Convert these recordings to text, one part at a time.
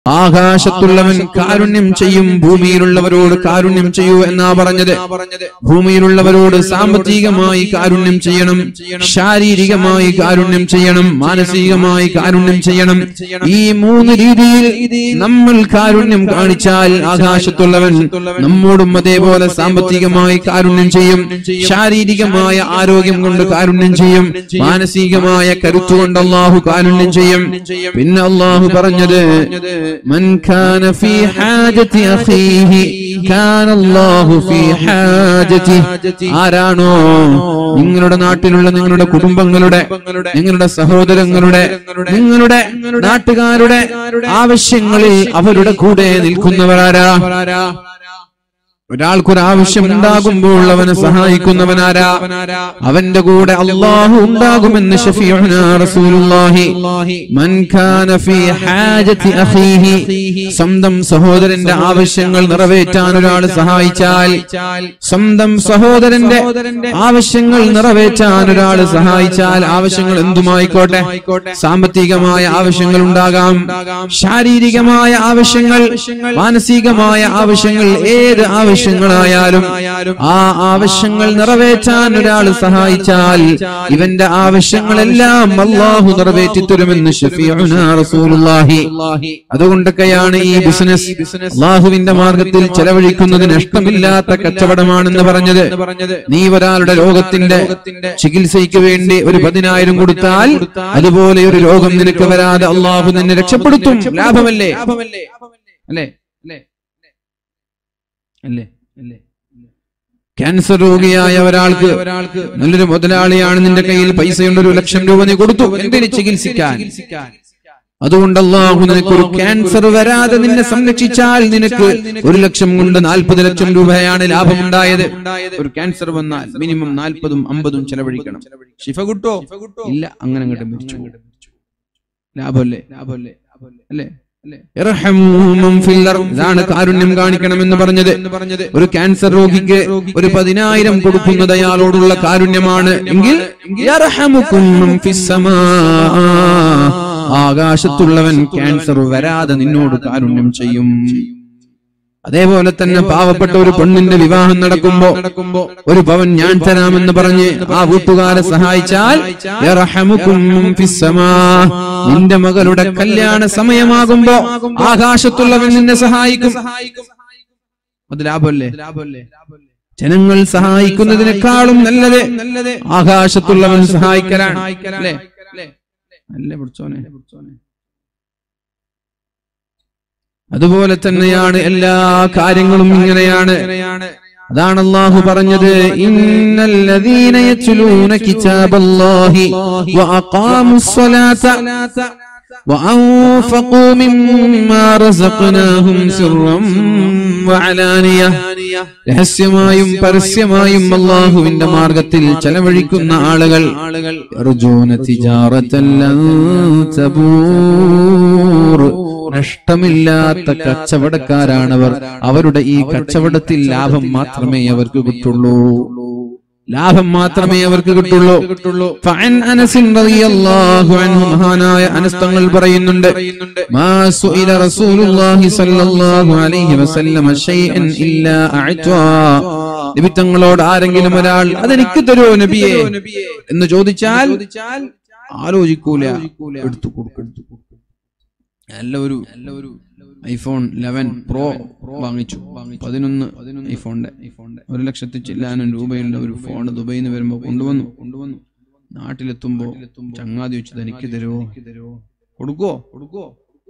ആകാശത്തുള്ളവൻ കാരുണ്യം ചെയ്യും ഭൂമിയിലുള്ളവരോട് കാരുണ്യം ചെയ്യൂ എന്നാ പറഞ്ഞത് ഭൂമിയിലുള്ളവരോട് സാമ്പത്തികമായി കാരുണ്യം ചെയ്യണം ശാരീരികമായി കാരുണ്യം ചെയ്യണം മാനസികമായി കാരുണ്യം ചെയ്യണം ഈ മൂന്ന് രീതിയിൽ നമ്മൾ കാരുണ്യം കാണിച്ചാൽ ആകാശത്തുള്ളവൻ നമ്മോടും അതേപോലെ സാമ്പത്തികമായി കാരുണ്യം ചെയ്യും ശാരീരികമായ ആരോഗ്യം കൊണ്ട് കാരുണ്യം ചെയ്യും മാനസികമായ കരുത്തുകൊണ്ട് അള്ളാഹു കാരുണ്യം ചെയ്യും പിന്നെ അള്ളാഹു പറഞ്ഞത് من كان في حاجة أخيه كان الله في حاجته ആരാണോ നിങ്ങളുടെ നാട്ടിലുള്ള നിങ്ങളുടെ കുടുംബങ്ങളുടെ നിങ്ങളുടെ സഹോദരങ്ങളുടെ നിങ്ങളുടെ നാട്ടുകാരുടെ ആവശ്യങ്ങളിൽ അവരുടെ കൂടെ നിൽക്കുന്നവരാരാ ഒരാൾക്കൊരു ആവശ്യം ഉണ്ടാകുമ്പോൾ അവനെ സഹായിക്കുന്നവനാരാ അവന്റെ കൂടെ അള്ളാഹു ഉണ്ടാകുമെന്ന് ഷഫീഉന റസൂലുള്ളാഹി മൻ കാന ഫീ ഹാജതി അഖീഹി സ്വന്തം സഹോദരന്റെ ആവശ്യങ്ങൾ നിറവേറ്റാൻ ഒരാൾ സഹായിച്ചാൽ സ്വന്തം സഹോദരന്റെ ആവശ്യങ്ങൾ നിറവേറ്റാൻ ഒരാൾ സഹായിച്ചാൽ ആവശ്യങ്ങൾ എന്തുമായിക്കോട്ടെ സാമ്പത്തികമായ ആവശ്യങ്ങൾ ഉണ്ടാകാം ശാരീരികമായ ആവശ്യങ്ങൾ മാനസികമായ ആവശ്യങ്ങൾ ഏത് ആവശ്യങ്ങളായാലും ആ ആവശ്യങ്ങൾ നിറവേറ്റാൻ ഒരാൾ സഹായിച്ചാൽ ഇവന്റെ ആവശ്യങ്ങളെല്ലാം അള്ളാഹു നിറവേറ്റി തരുമെന്ന് ഷഫീഉന റസൂലുള്ളാഹി അതുകൊണ്ടൊക്കെയാണ് ഈ ബിസിനസ് അള്ളാഹുവിന്റെ മാർഗത്തിൽ ചെലവഴിക്കുന്നത് നഷ്ടമില്ലാത്ത കച്ചവടമാണെന്ന് പറഞ്ഞത് നീ ഒരാളുടെ രോഗത്തിന്റെ ചികിത്സയ്ക്ക് വേണ്ടി ഒരു പതിനായിരം കൊടുത്താൽ അതുപോലെ ഒരു രോഗം നിനക്ക് വരാതെ അള്ളാഹു നിന്നെ രക്ഷപ്പെടുത്തും ലാഭമല്ലേ അല്ലേ അല്ലേ അല്ലേ ക്യാൻസർ രോഗിയായ ഒരാൾക്ക് നല്ലൊരു മുതലാളിയാണ് നിന്റെ കയ്യിൽ പൈസയുണ്ട് ഒരു ലക്ഷം രൂപ നീ കൊടുത്തു എന്തിന് ചികിത്സിക്കാൻ അതുകൊണ്ട് അള്ളാഹു നിനക്ക് ഒരു ക്യാൻസർ വരാതെ നിന്നെ സംരക്ഷിച്ചാൽ നിനക്ക് ഒരു ലക്ഷം കൊണ്ട് നാൽപ്പത് ലക്ഷം രൂപയാണ് ലാഭമുണ്ടായത് ഒരു ക്യാൻസർ വന്നാൽ മിനിമം നാൽപ്പതും അമ്പതും ചെലവഴിക്കണം ശിഫ കിട്ടോ ഇല്ല അങ്ങനെ അങ്ങോട്ട് മരിച്ചു ലാഭമല്ലേ ലാഭമല്ലേ അല്ലേ ഇതാണ് കാരുണ്യം കാണിക്കണമെന്ന് പറഞ്ഞത് ഒരു ക്യാൻസർ രോഗിക്ക് ഒരു പതിനായിരം കൊടുക്കുന്നത് അയാളോടുള്ള കാരുണ്യമാണ് എങ്കിൽ യർഹമുക്കും മൻ ഫിസ്സമാ. ആകാശത്തുള്ളവൻ ക്യാൻസർ വരാതെ നിന്നോട് കാരുണ്യം ചെയ്യും അതേപോലെ തന്നെ പാവപ്പെട്ട ഒരു പെണ്ണിന്റെ വിവാഹം നടക്കുമ്പോ ഒരു പവൻ ഞാൻ തരാമെന്ന് പറഞ്ഞ് ആ വീട്ടുകാരെ സഹായിച്ചാൽ യർഹമുക്കും മൻ ഫിസ്സമാ. നിന്റെ മകളുടെ കല്യാണ സമയമാകുമ്പോ ആകാശത്തുള്ളവൻ നിന്നെ സഹായിക്കും അത് ലാഭമല്ലേ ജനങ്ങൾ സഹായിക്കുന്നതിനേക്കാളും നല്ലത് ആകാശത്തുള്ളവൻ സഹായിക്കലാണ് അല്ലേ അല്ലേ പിടിച്ചോനെ അതുപോലെ തന്നെയാണ് എല്ലാ കാര്യങ്ങളും ഇങ്ങനെയാണ് അതാണ് അള്ളാഹു പറഞ്ഞത് ഇന്നല്ലദീന യത്ലൂന കിതാബല്ലാഹി വഅഖാമുസ്സലാത وأنفقوا مما رزقناهم سرا وعلانية രഹസ്യമായും പരസ്യമായും അള്ളാഹുവിന്റെ മാർഗത്തിൽ ചെലവഴിക്കുന്ന ആളുകൾ യർജൂന തിജാറത്തൻ ലൻ തബൂർ. നഷ്ടമില്ലാത്ത കച്ചവടക്കാരാണവർ അവരുടെ ഈ കച്ചവടത്തിൽ ലാഭം മാത്രമേ അവർക്ക് കിട്ടുള്ളൂ ലാഭം മാത്രമേ അവർക്ക് കിട്ടുള്ളൂ ഫഅൻ അനസിൻ റളിയല്ലാഹു അൻഹു മഹാനായ അനസ് തങ്ങൾ പറയുന്നുണ്ട് മാ സുഇല റസൂലുള്ളാഹി സ്വല്ലല്ലാഹു അലൈഹി വസല്ലം ശൈഅൻ ഇല്ലാ അഅ്താ നബി തങ്ങളോട് ആരെങ്കിലും ഒരാൾ അതെനിക്ക് തരുമോ നബിയെ എന്ന് ചോദിച്ചാൽ ആലോചിക്കൂല എടുത്തു കൊടുക്കും നല്ല ഒരു ഐഫോൺ ലെവൻ പ്രോ വാങ്ങിച്ചു പതിനൊന്ന് ഐഫോണിന്റെ ഐഫോണിന്റെ ഒരു ലക്ഷത്തി ചില്ലാനും രൂപയുള്ള ഒരു ഫോൺ ദുബൈയിൽ നിന്ന് വരുമ്പോ കൊണ്ടുവന്നു കൊണ്ടുവന്നു നാട്ടിലെത്തുമ്പോ ചങ്ങാതി വെച്ചത് എനിക്ക് തരുമോ കൊടുക്കോ കൊടുക്കോ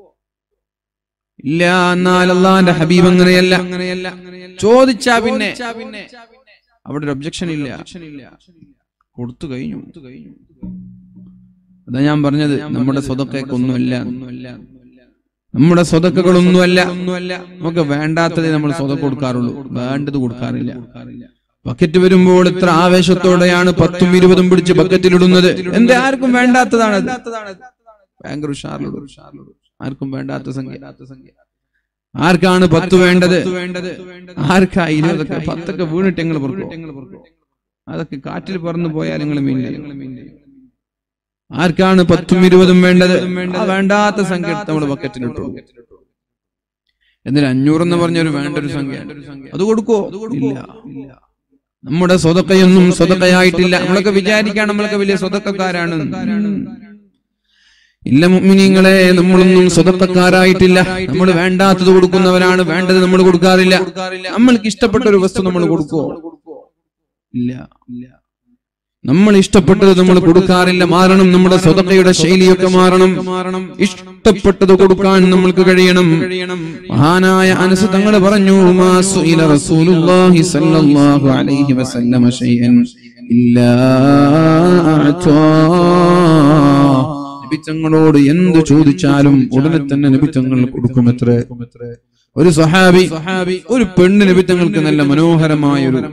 ഇല്ല എന്നാൽ അള്ളാന്റെ ഹബീബ് അങ്ങനെയല്ല അങ്ങനെയല്ല ചോദിച്ചാ പിന്നെ അവിടെ ഒരു ഒബ്ജക്ഷൻ ഇല്ല കൊടുത്തു കഴിഞ്ഞു കഴിഞ്ഞു അതാ ഞാൻ പറഞ്ഞത് നമ്മുടെ സ്വതക്കൊന്നുമല്ല നമ്മുടെ സ്വതക്കുകളൊന്നുമല്ല നമുക്ക് വേണ്ടാത്തതേ നമ്മൾ സ്വതം കൊടുക്കാറുള്ളൂ വേണ്ടത് കൊടുക്കാറില്ല ബക്കറ്റ് വരുമ്പോൾ ഇത്ര ആവേശത്തോടെയാണ് പത്തും ഇരുപതും പിടിച്ച് ബക്കറ്റിലിടുന്നത് എന്റെ ആർക്കും വേണ്ടാത്തതാണ് ഭയങ്കര ഉഷാറിലിടും ആർക്കും വേണ്ടാത്ത സംഖ്യ ആർക്കാണ് പത്ത് വേണ്ടത് ആർക്കാ ഇരുപതൊക്കെ പത്തൊക്കെ വീണിട്ട് ഞങ്ങൾ പുറക്കും അതൊക്കെ കാറ്റിൽ പറന്നു പോയാൽ നിങ്ങൾ മീൻ ആർക്കാണ് പത്തും ഇരുപതും വേണ്ടത് ആ വേണ്ടാത്ത സംഖ്യ നമ്മൾ ബക്കറ്റിലിട്ടു എന്നിട്ട് അഞ്ഞൂറ് എന്ന് പറഞ്ഞൊരു വേണ്ട ഒരു സംഖ്യ അത് കൊടുക്കോ ഇല്ല നമ്മുടെ സ്വതക്കയൊന്നും സ്വതക്കയായിട്ടില്ല നമ്മളൊക്കെ വിചാരിക്കാൻ നമ്മളൊക്കെ വലിയ സ്വതക്കക്കാരാണ് ഇല്ല മുഅ്മിനീങ്ങളെ നമ്മളൊന്നും സ്വതക്കക്കാരായിട്ടില്ല നമ്മൾ വേണ്ടാത്തത് കൊടുക്കുന്നവരാണ് വേണ്ടത് നമ്മൾ കൊടുക്കാറില്ല നമ്മൾക്ക് ഇഷ്ടപ്പെട്ട ഒരു വസ്തു നമ്മൾ കൊടുക്കോ ഇല്ല നമ്മൾ ഇഷ്ടപ്പെട്ടത് നമ്മൾ കൊടുക്കാറില്ല മാറണം നമ്മുടെ സ്വതക്കയുടെ ശൈലിയൊക്കെ മാറണം മാറണം ഇഷ്ടപ്പെട്ടത് കൊടുക്കാൻ നമ്മൾക്ക് കഴിയണം മഹാനായ അനസ് തങ്ങൾ പറഞ്ഞു മാ സുഇല റസൂലുള്ളാഹി സ്വല്ലല്ലാഹു അലൈഹി വസല്ലമ ശൈഅൻ ഇല്ലാ അഅതാ നബിത്തങ്ങളോട് എന്ത് ചോദിച്ചാലും ഉടനെ തന്നെ നബിത്തങ്ങൾ കൊടുക്കുമത്രേ ഒരു സഹാബി സഹാബി ഒരു പെണ്ണ് നബിത്തങ്ങൾക്ക് നല്ല മനോഹരമായ ഒരു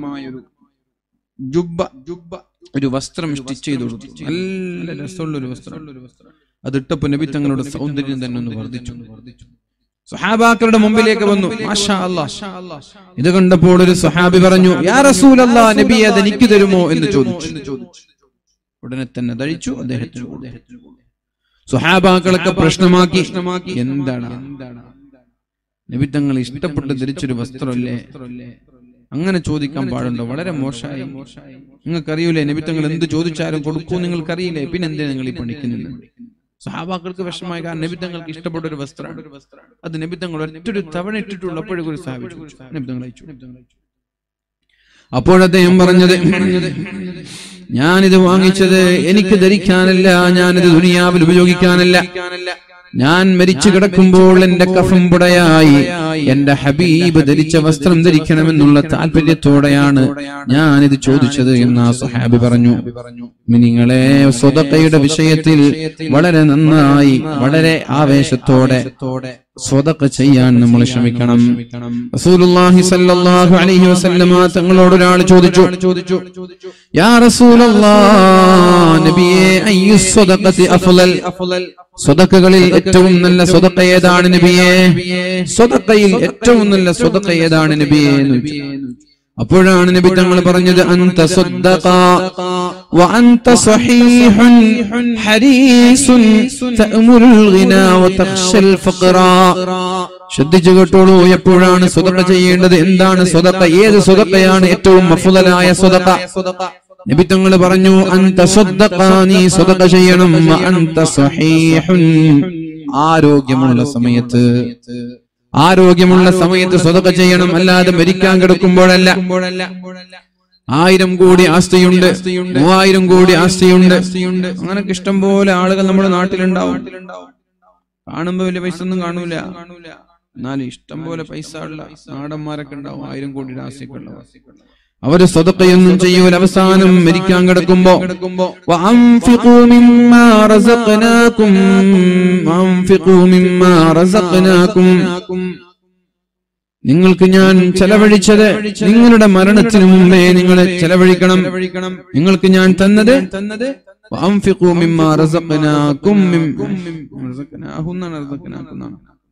ജുബ്ബ ജുബ്ബ ഒരു വസ്ത്രം സ്റ്റിച്ച് ചെയ്ത് കൊടുത്തു നല്ല രസമുള്ള ഒരു വസ്ത്രം അതിട്ടപ്പോ നബി തങ്ങളുടെ സൗന്ദര്യം തന്നെ ഒന്ന് വർദ്ധിച്ചു സഹാബാക്കളുടെ മുമ്പിലേക്ക് വന്നു മാഷാ അല്ലാ. ഇത് കണ്ടപ്പോൾ ഒരു സഹാബി പറഞ്ഞു യാ റസൂലല്ലാ നബി അത് എനിക്ക് തരുമോ എന്ന് ചോദിച്ചു ഉടനെ തന്നെ ധരിച്ചു അദ്ദേഹത്തിന് കൊടുത്തു. സുഹാബാക്കളൊക്കെ പ്രശ്നമാക്കി എന്താണ് നബി തങ്ങൾ ഇഷ്ടപ്പെട്ട് ധരിച്ചൊരു വസ്ത്രമല്ലേ അങ്ങനെ ചോദിക്കാൻ പാടുണ്ടോ വളരെ മോശമായി നിങ്ങൾക്കറിയൂലേ നബിത്തങ്ങൾ എന്ത് ചോദിച്ചാലും കൊടുക്കൂ നിങ്ങൾക്കറിയില്ലേ പിന്നെ എന്തിനാ നിങ്ങൾ ഈ പണിക്കുന്നത് സഹാബാക്കൾക്ക് വിഷമമായ കാരണം നബിത്തങ്ങൾക്ക് ഇഷ്ടപ്പെട്ട ഒരു വസ്ത്രമാണ് അത് നബിത്തങ്ങൾ ഒറ്റൊരു തവണ ഇട്ടിട്ടുള്ളപ്പോഴേക്കും ഒരു സഹാബി ചോദിച്ചു. നബിത്തങ്ങൾ അയച്ചു അപ്പോഴദ്ദേഹം പറഞ്ഞത് ഞാനിത് വാങ്ങിച്ചത് എനിക്ക് ധരിക്കാനല്ല ഞാനിത് ദുനിയാവിൽ ഉപയോഗിക്കാനല്ല ഞാൻ മരിച്ചു കിടക്കുമ്പോൾ എന്റെ കഫം പുടയായി എന്റെ ഹബീബ് ധരിച്ച വസ്ത്രം ധരിക്കണമെന്നുള്ള താല്പര്യത്തോടെയാണ് ഞാനിത് ചോദിച്ചത് എന്ന് ആ സഹാബി പറഞ്ഞു നിങ്ങളെ സ്വതക്കയുടെ വിഷയത്തിൽ വളരെ നന്നായി വളരെ ആവേശത്തോടെ സ്വതക്ക ചെയ്യാൻ നമ്മൾ ശ്രമിക്കണം റസൂലുള്ളാഹി സ്വല്ലല്ലാഹു അലൈഹി വസല്ലമ തങ്ങളോട് ഒരാൾ ചോദിച്ചു ചോദിച്ചു യാ റസൂലല്ലാഹ് നബിയേ അയ്യു സ്വദഖത്തി അഫ്ളൽ സ്വതക്കകളിൽ ഏറ്റവും നല്ല സ്വതക്ക ഏതാണ് നബിയേ സ്വതക്കയിൽ ഏറ്റവും നല്ല സ്വതക്ക ഏതാണ് നബിയേ എന്ന് ചോദിച്ചു. അപ്പോഴാണ് നബി തങ്ങൾ പറഞ്ഞത് അന്ത സ്വദ്ദഖ വഅന്ത സ്വഹീഹുൻ ഹരീസുൻ തഅമുറുൽ ഗിനാ വതഖ്ശൽ ഫഖറ ശ്രദ്ധിച്ചു കേട്ടോളൂ എപ്പോഴാണ് സ്വതക്ക ചെയ്യേണ്ടത് എന്താണ് സ്വതക്ക ഏത് സ്വതക്കയാണ് ഏറ്റവും മഫുദലായ സ്വതക്ക നബി തങ്ങൾ പറഞ്ഞു അന്ത സ്വദ്ദഖ നീ സ്വതക്ക ചെയ്യണം വഅന്ത സ്വഹീഹുൻ ആരോഗ്യമുള്ള സമയത്ത് ആരോഗ്യമുള്ള സമയത്ത് സ്വതക്ക ചെയ്യണം അല്ലാതെ മരിക്കാൻ കിടക്കുമ്പോഴല്ല ആയിരം കോടി ആസ്തിയുണ്ട് മൂവായിരം കോടി ആസ്തിയുണ്ട് അങ്ങനൊക്കെ ഇഷ്ടം പോലെ ആളുകൾ നമ്മുടെ നാട്ടിലുണ്ടാവും കാണുമ്പോ വലിയ പൈസ ഒന്നും കാണൂല എന്നാലും ഇഷ്ടം പോലെ പൈസ ഉള്ള നാടന്മാരൊക്കെ ഉണ്ടാവും ആയിരം കോടിയുടെ ആസ്തിയൊക്കെ ഉള്ളവർ അവര് സ്വതക്കയൊന്നും ചെയ്യൂല അവസാനം മരിക്കാൻ കിടക്കുമ്പോ وأنفقوا مما رزقناكم وأنفقوا مما رزقناكم നിങ്ങൾക്ക് ഞാൻ ചെലവഴിച്ചത് നിങ്ങളുടെ മരണത്തിന് മുമ്പേ നിങ്ങൾ ചെലവഴിക്കണം നിങ്ങൾക്ക് ഞാൻ തന്നത് തന്നത് وأنفقوا مما رزقناكم من- رزقناهم എന്നാണ് رزقناكم എന്നാണ്.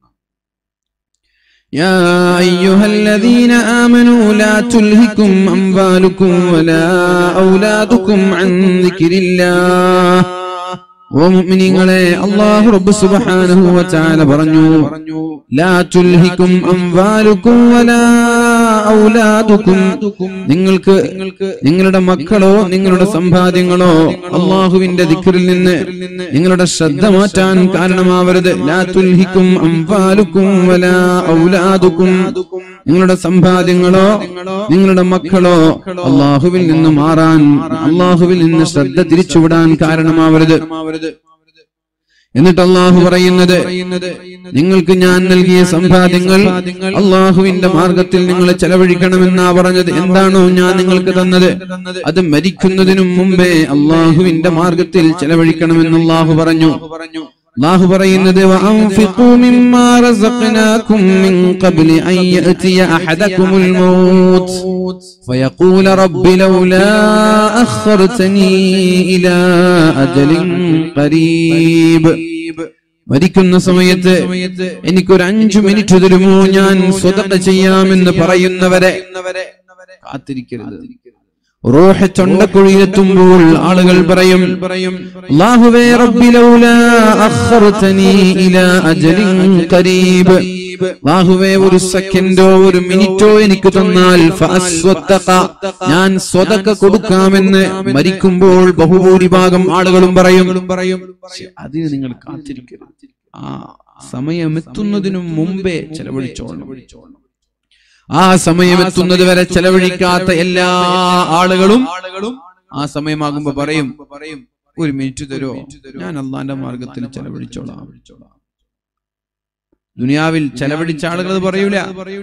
يا أيها الذين آمنوا لا تلهكم أموالكم ولا أولادكم عن ذكر الله ومؤمنين الله رب سبحانه وتعالى പറഞ്ഞു لا تلهكم أموالكم ولا أولادكم നിങ്ങൾക്ക് നിങ്ങളുടെ മക്കളോ നിങ്ങളുടെ സമ്പാദ്യങ്ങളോ അള്ളാഹുവിന്റെ ദിക്റിൽ നിന്ന് നിങ്ങളുടെ ശ്രദ്ധ മാറ്റാൻ കാരണമാവരുത് ലാ തുൽഹിക്കും അംഫാലുക്കും വലാ ഔലാദുക്കും നിങ്ങളുടെ സമ്പാദ്യങ്ങളോ നിങ്ങളുടെ മക്കളോ അള്ളാഹുവിൽ നിന്ന് മാറാൻ അള്ളാഹുവിൽ നിന്ന് ശ്രദ്ധ തിരിച്ചുവിടാൻ കാരണമാവരുത് എന്നിട്ട് അള്ളാഹു പറയുന്നത് നിങ്ങൾക്ക് ഞാൻ നൽകിയ സമ്പാദ്യങ്ങൾ അള്ളാഹുവിന്റെ മാർഗത്തിൽ നിങ്ങൾ ചെലവഴിക്കണമെന്നാ പറഞ്ഞത് എന്താണോ ഞാൻ നിങ്ങൾക്ക് തന്നത് അത് മരിക്കുന്നതിനു മുമ്പേ അള്ളാഹുവിന്റെ മാർഗത്തിൽ ചെലവഴിക്കണമെന്ന് അള്ളാഹു പറഞ്ഞു അള്ളാഹു പറയുന്നത് وأنفقوا مما رزقناكم من قبل أن يأتي أحدكم الموت فيقول رب لولا أخرتني إلى أجل قريب മരിക്കുന്ന സമയത്ത് എനിക്കൊരു അഞ്ചു മിനിറ്റ് തരുമോ ഞാൻ സ്വതക്ക ചെയ്യാമെന്ന് പറയുന്നവരെ കാത്തിരിക്കരുത് റൂഹ് തൊണ്ടക്കുഴിയിലെത്തുമ്പോൾ ആളുകൾ പറയും അല്ലാഹുവേ റബ്ബി ലൗലാ അഖർതനി ഇലാ അജലിൻ ഖരീബ് അല്ലാഹുവേ ഒരു സെക്കൻഡോ ഒരു മിനിറ്റോ എനിക്ക് തന്നാൽ ഫഅസ്വത്തഖ ഞാൻ സ്വതക്ക കൊടുക്കാമെന്ന് മരിക്കുമ്പോൾ ബഹുഭൂരിഭാഗം ആളുകളും പറയും പക്ഷേ അതിന് നിങ്ങൾ കാത്തിരിക്കരുത് ആ സമയമെത്തുന്നതിനു മുമ്പേ ചെലവഴിച്ചോളണം ആ സമയമെത്തുന്നത് വരെ ചെലവഴിക്കാത്ത എല്ലാ ആളുകളും ആ സമയമാകുമ്പോ പറയും പറയും ഒരു മിനിറ്റ് തരോ ഞാൻ അള്ളാന്റെ മാർഗത്തിൽ ചെലവഴിച്ചോളാം ദുനിയാവിൽ ചെലവഴിച്ച ആളുകൾ അത് പറയൂല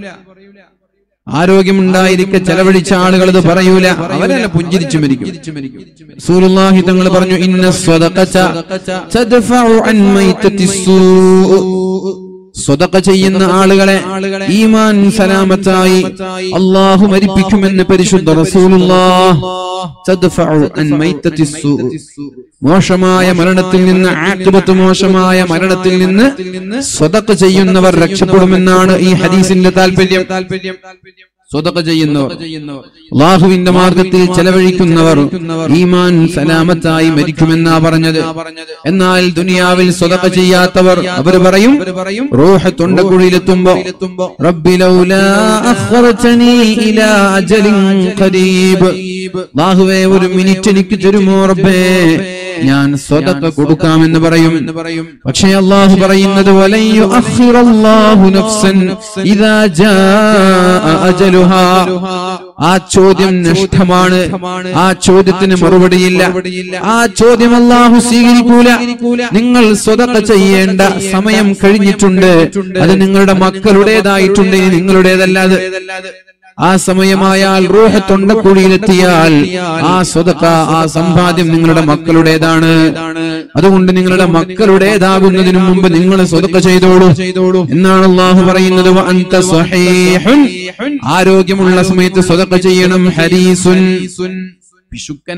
ആരോഗ്യമുണ്ടായിരിക്കെ ചെലവഴിച്ച ആളുകൾ അത് പറയൂല അവരല്ല പുഞ്ചിരിച്ചു മരിക്കും റസൂലുള്ളാഹി തങ്ങൾ പറഞ്ഞു ഇന്ന സ്വദഖത തദ്ഫഉ അൻ മൈതത്തി സൂഅ് സ്വതക്ക ചെയ്യുന്ന ആളുകളെ ഈമാൻ സലാമത്തായി അള്ളാഹു മരിപ്പിക്കുമെന്ന് പരിശുദ്ധ റസൂലുള്ളാഹ് തദ്ഫഉ അൻ മൈതത്തി സൂഅ് മോശമായ മരണത്തിൽ നിന്ന് ആക്കിബത്ത് മോശമായ മരണത്തിൽ നിന്ന് സ്വതക്ക ചെയ്യുന്നവർ രക്ഷപ്പെടുമെന്നാണ് ഈ ഹദീസിന്റെ താല്പര്യം സ്വതക്ക ചെയ്യുന്നവർ അള്ളാഹുവിന്റെ മാർഗത്തിൽ ചെലവഴിക്കുന്നവർ ഈമാൻ സലാമത്തായി മരിക്കുമെന്നാ പറഞ്ഞത് എന്നാൽ ദുനിയാവിൽ സ്വതക്ക ചെയ്യാത്തവർ അവർ പറയും റൂഹ തൊണ്ടക്കുഴിയിലെത്തുമ്പോ റബ്ബി ലൗലാ അഖ്റതനി ഇലാ അജലിൻ ഖരീബ് അല്ലാഹുവേ ഒരു മിനിറ്റ് എനിക്ക് തരുമോ റബ്ബേ ഞാൻ സ്വതക്ക കൊടുക്കാമെന്ന് പറയും പക്ഷേ അള്ളാഹു പറയുന്നത് വലൻ യുഅഖിറല്ലാഹു നഫ്സൻ ഇദാ ജാഅ അജലുഹാ ആ ചോദ്യം നഷ്ടമാണ് ആ ചോദ്യത്തിന് മറുപടിയില്ല ആ ചോദ്യം അള്ളാഹു സ്വീകരിക്കൂല നിങ്ങൾ സ്വതക്ക ചെയ്യേണ്ട സമയം കഴിഞ്ഞിട്ടുണ്ട് അത് നിങ്ങളുടെ മക്കളുടേതായിട്ടുണ്ട് ഇനി നിങ്ങളുടേതല്ലാതെ ആ സമയമായാൽ റൂഹ തൊണ്ടക്കുഴിയിലെത്തിയാൽ ആ സ്വതക്ക ആ സമ്പാദ്യം നിങ്ങളുടെ മക്കളുടേതാണ് അതുകൊണ്ട് നിങ്ങളുടെ മക്കളുടേതാകുന്നതിനു മുമ്പ് നിങ്ങൾ സ്വതക്ക ചെയ്തോളൂ ചെയ്തോളൂ എന്നാണ് അള്ളാഹു പറയുന്നത് വ അൻത സ്വഹീഹുൻ. ആരോഗ്യമുള്ള സമയത്ത് സ്വതക്ക ചെയ്യണം ഹരീസുൻ പിശുക്കന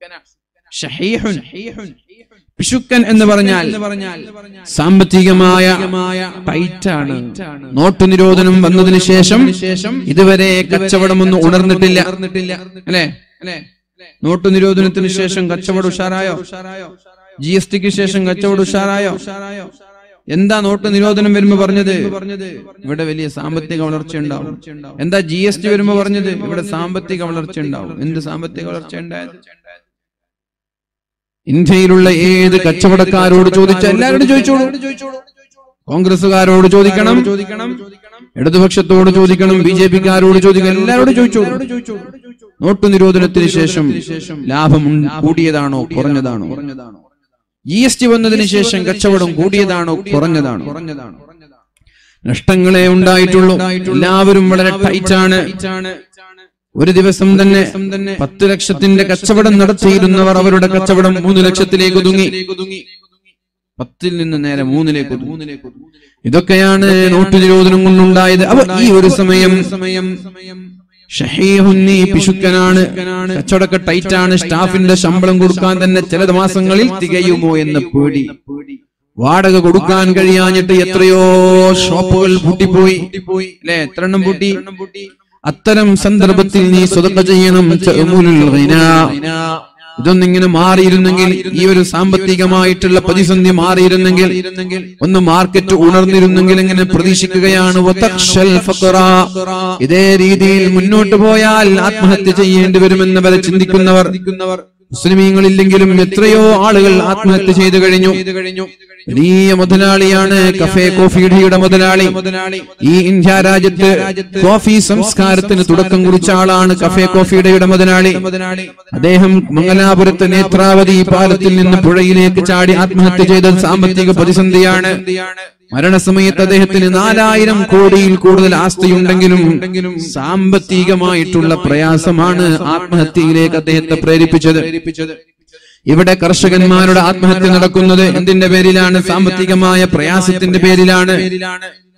ഷഹീഹുൻ പിശുക്കൻ എന്ന് പറഞ്ഞാൽ സാമ്പത്തികമായ ടൈറ്റാണ് നോട്ടു നിരോധനം വന്നതിന് ശേഷം ഇതുവരെ കച്ചവടമൊന്നും ഉണർന്നിട്ടില്ല അല്ലേ നോട്ടു നിരോധനത്തിന് ശേഷം കച്ചവടം ഉഷാറായോ ജി എസ് ടിക്ക് ശേഷം കച്ചവടം ഉഷാറായോ എന്താ നോട്ട് നിരോധനം വരുമ്പോ പറഞ്ഞത് ഇവിടെ വലിയ സാമ്പത്തിക വളർച്ച ഉണ്ടാവും എന്താ ജി എസ് ടി വരുമ്പോ പറഞ്ഞത് ഇവിടെ സാമ്പത്തിക വളർച്ച ഉണ്ടാവും എന്ത് സാമ്പത്തിക വളർച്ച ഉണ്ടായത് ഇന്ത്യയിലുള്ള ഏത് കച്ചവടക്കാരോട് ചോദിച്ച എല്ലാവരോടും ചോദിച്ചോളൂ കോൺഗ്രസുകാരോട് ചോദിക്കണം ചോദിക്കണം ഇടതുപക്ഷത്തോട് ചോദിക്കണം ബി ജെ പിക്കാരോട് ചോദിക്കണം എല്ലാവരോടും ചോദിച്ചോളൂ നോട്ട് നിരോധനത്തിന് ശേഷം ലാഭം ഉൺ- കൂടിയതാണോ കുറഞ്ഞതാണോ ജി എസ് ടി വന്നതിന് ശേഷം കച്ചവടം കൂടിയതാണോ കുറഞ്ഞതാണോ നഷ്ടങ്ങളെ ഉണ്ടായിട്ടുള്ളൂ എല്ലാവരും വളരെ ടൈറ്റാണ് ഒരു ദിവസം തന്നെ പത്ത് ലക്ഷത്തിന്റെ കച്ചവടം നടത്തിയിരുന്നവർ അവരുടെ കച്ചവടം മൂന്ന് ലക്ഷത്തിലേക്ക് ഒതുങ്ങി പത്തിൽ നിന്ന് നേരെ മൂന്നിലേക്ക് ഒതുങ്ങി. ഇതൊക്കെയാണ് നോട്ട് നിരോധനം കൊണ്ടുണ്ടായത് അവ ഈ ഒരു സമയം സമയം ഷഹീഹുന്നി പിശുക്കനാണ് കച്ചവടമൊക്കെ ടൈറ്റാണ് സ്റ്റാഫിന്റെ ശമ്പളം കൊടുക്കാൻ തന്നെ ചില മാസങ്ങളിൽ തികയുമോ എന്ന പേടി വാടക കൊടുക്കാൻ കഴിയാഞ്ഞിട്ട് എത്രയോ ഷോപ്പുകൾ പൂട്ടിപ്പോയി അല്ലെ എത്ര എണ്ണം പൂട്ടി അത്തരം സന്ദർഭത്തിൽ നീ സ്വതക്ക ചെയ്യണം ചഅമുലുൽ ഗിനാ. ഇതൊന്നിങ്ങനെ മാറിയിരുന്നെങ്കിൽ ഈ ഒരു സാമ്പത്തികമായിട്ടുള്ള പ്രതിസന്ധി മാറിയിരുന്നെങ്കിൽ ഒന്ന് മാർക്കറ്റ് ഉണർന്നിരുന്നെങ്കിൽ ഇങ്ങനെ പ്രതീക്ഷിക്കുകയാണ് വതഖ്ശൽ ഫഖറ. ഇതേ രീതിയിൽ മുന്നോട്ട് പോയാൽ ആത്മഹത്യ ചെയ്യേണ്ടി വരുമെന്ന് വരെ ചിന്തിക്കുന്നവർ മുസ്ലിമീങ്ങളില്ലെങ്കിലും എത്രയോ ആളുകൾ ആത്മഹത്യ ചെയ്തു കഴിഞ്ഞു വലിയ മുതലാളിയാണ് കഫേ കോഫിയുടെ മുതലാളി ഈ ഇന്ത്യ രാജ്യത്ത് കോഫി സംസ്കാരത്തിന് തുടക്കം കുറിച്ച ആളാണ് കഫേ കോഫിയുടെ മുതലാളി അദ്ദേഹം മംഗലാപുരത്ത് നേത്രാവതി പാലത്തിൽ നിന്ന് പുഴയിലേക്ക് ചാടി ആത്മഹത്യ ചെയ്ത സാമ്പത്തിക പ്രതിസന്ധിയാണ് മരണസമയത്ത് അദ്ദേഹത്തിന് നാലായിരം കോടിയിൽ കൂടുതൽ ആസ്തിയുണ്ടെങ്കിലും സാമ്പത്തികമായിട്ടുള്ള പ്രയാസമാണ് ആത്മഹത്യയിലേക്ക് അദ്ദേഹത്തെ പ്രേരിപ്പിച്ചത് ഇവിടെ കർഷകന്മാരുടെ ആത്മഹത്യ നടക്കുന്നത് എന്തിന്റെ പേരിലാണ് സാമ്പത്തികമായ പ്രയാസത്തിന്റെ പേരിലാണ്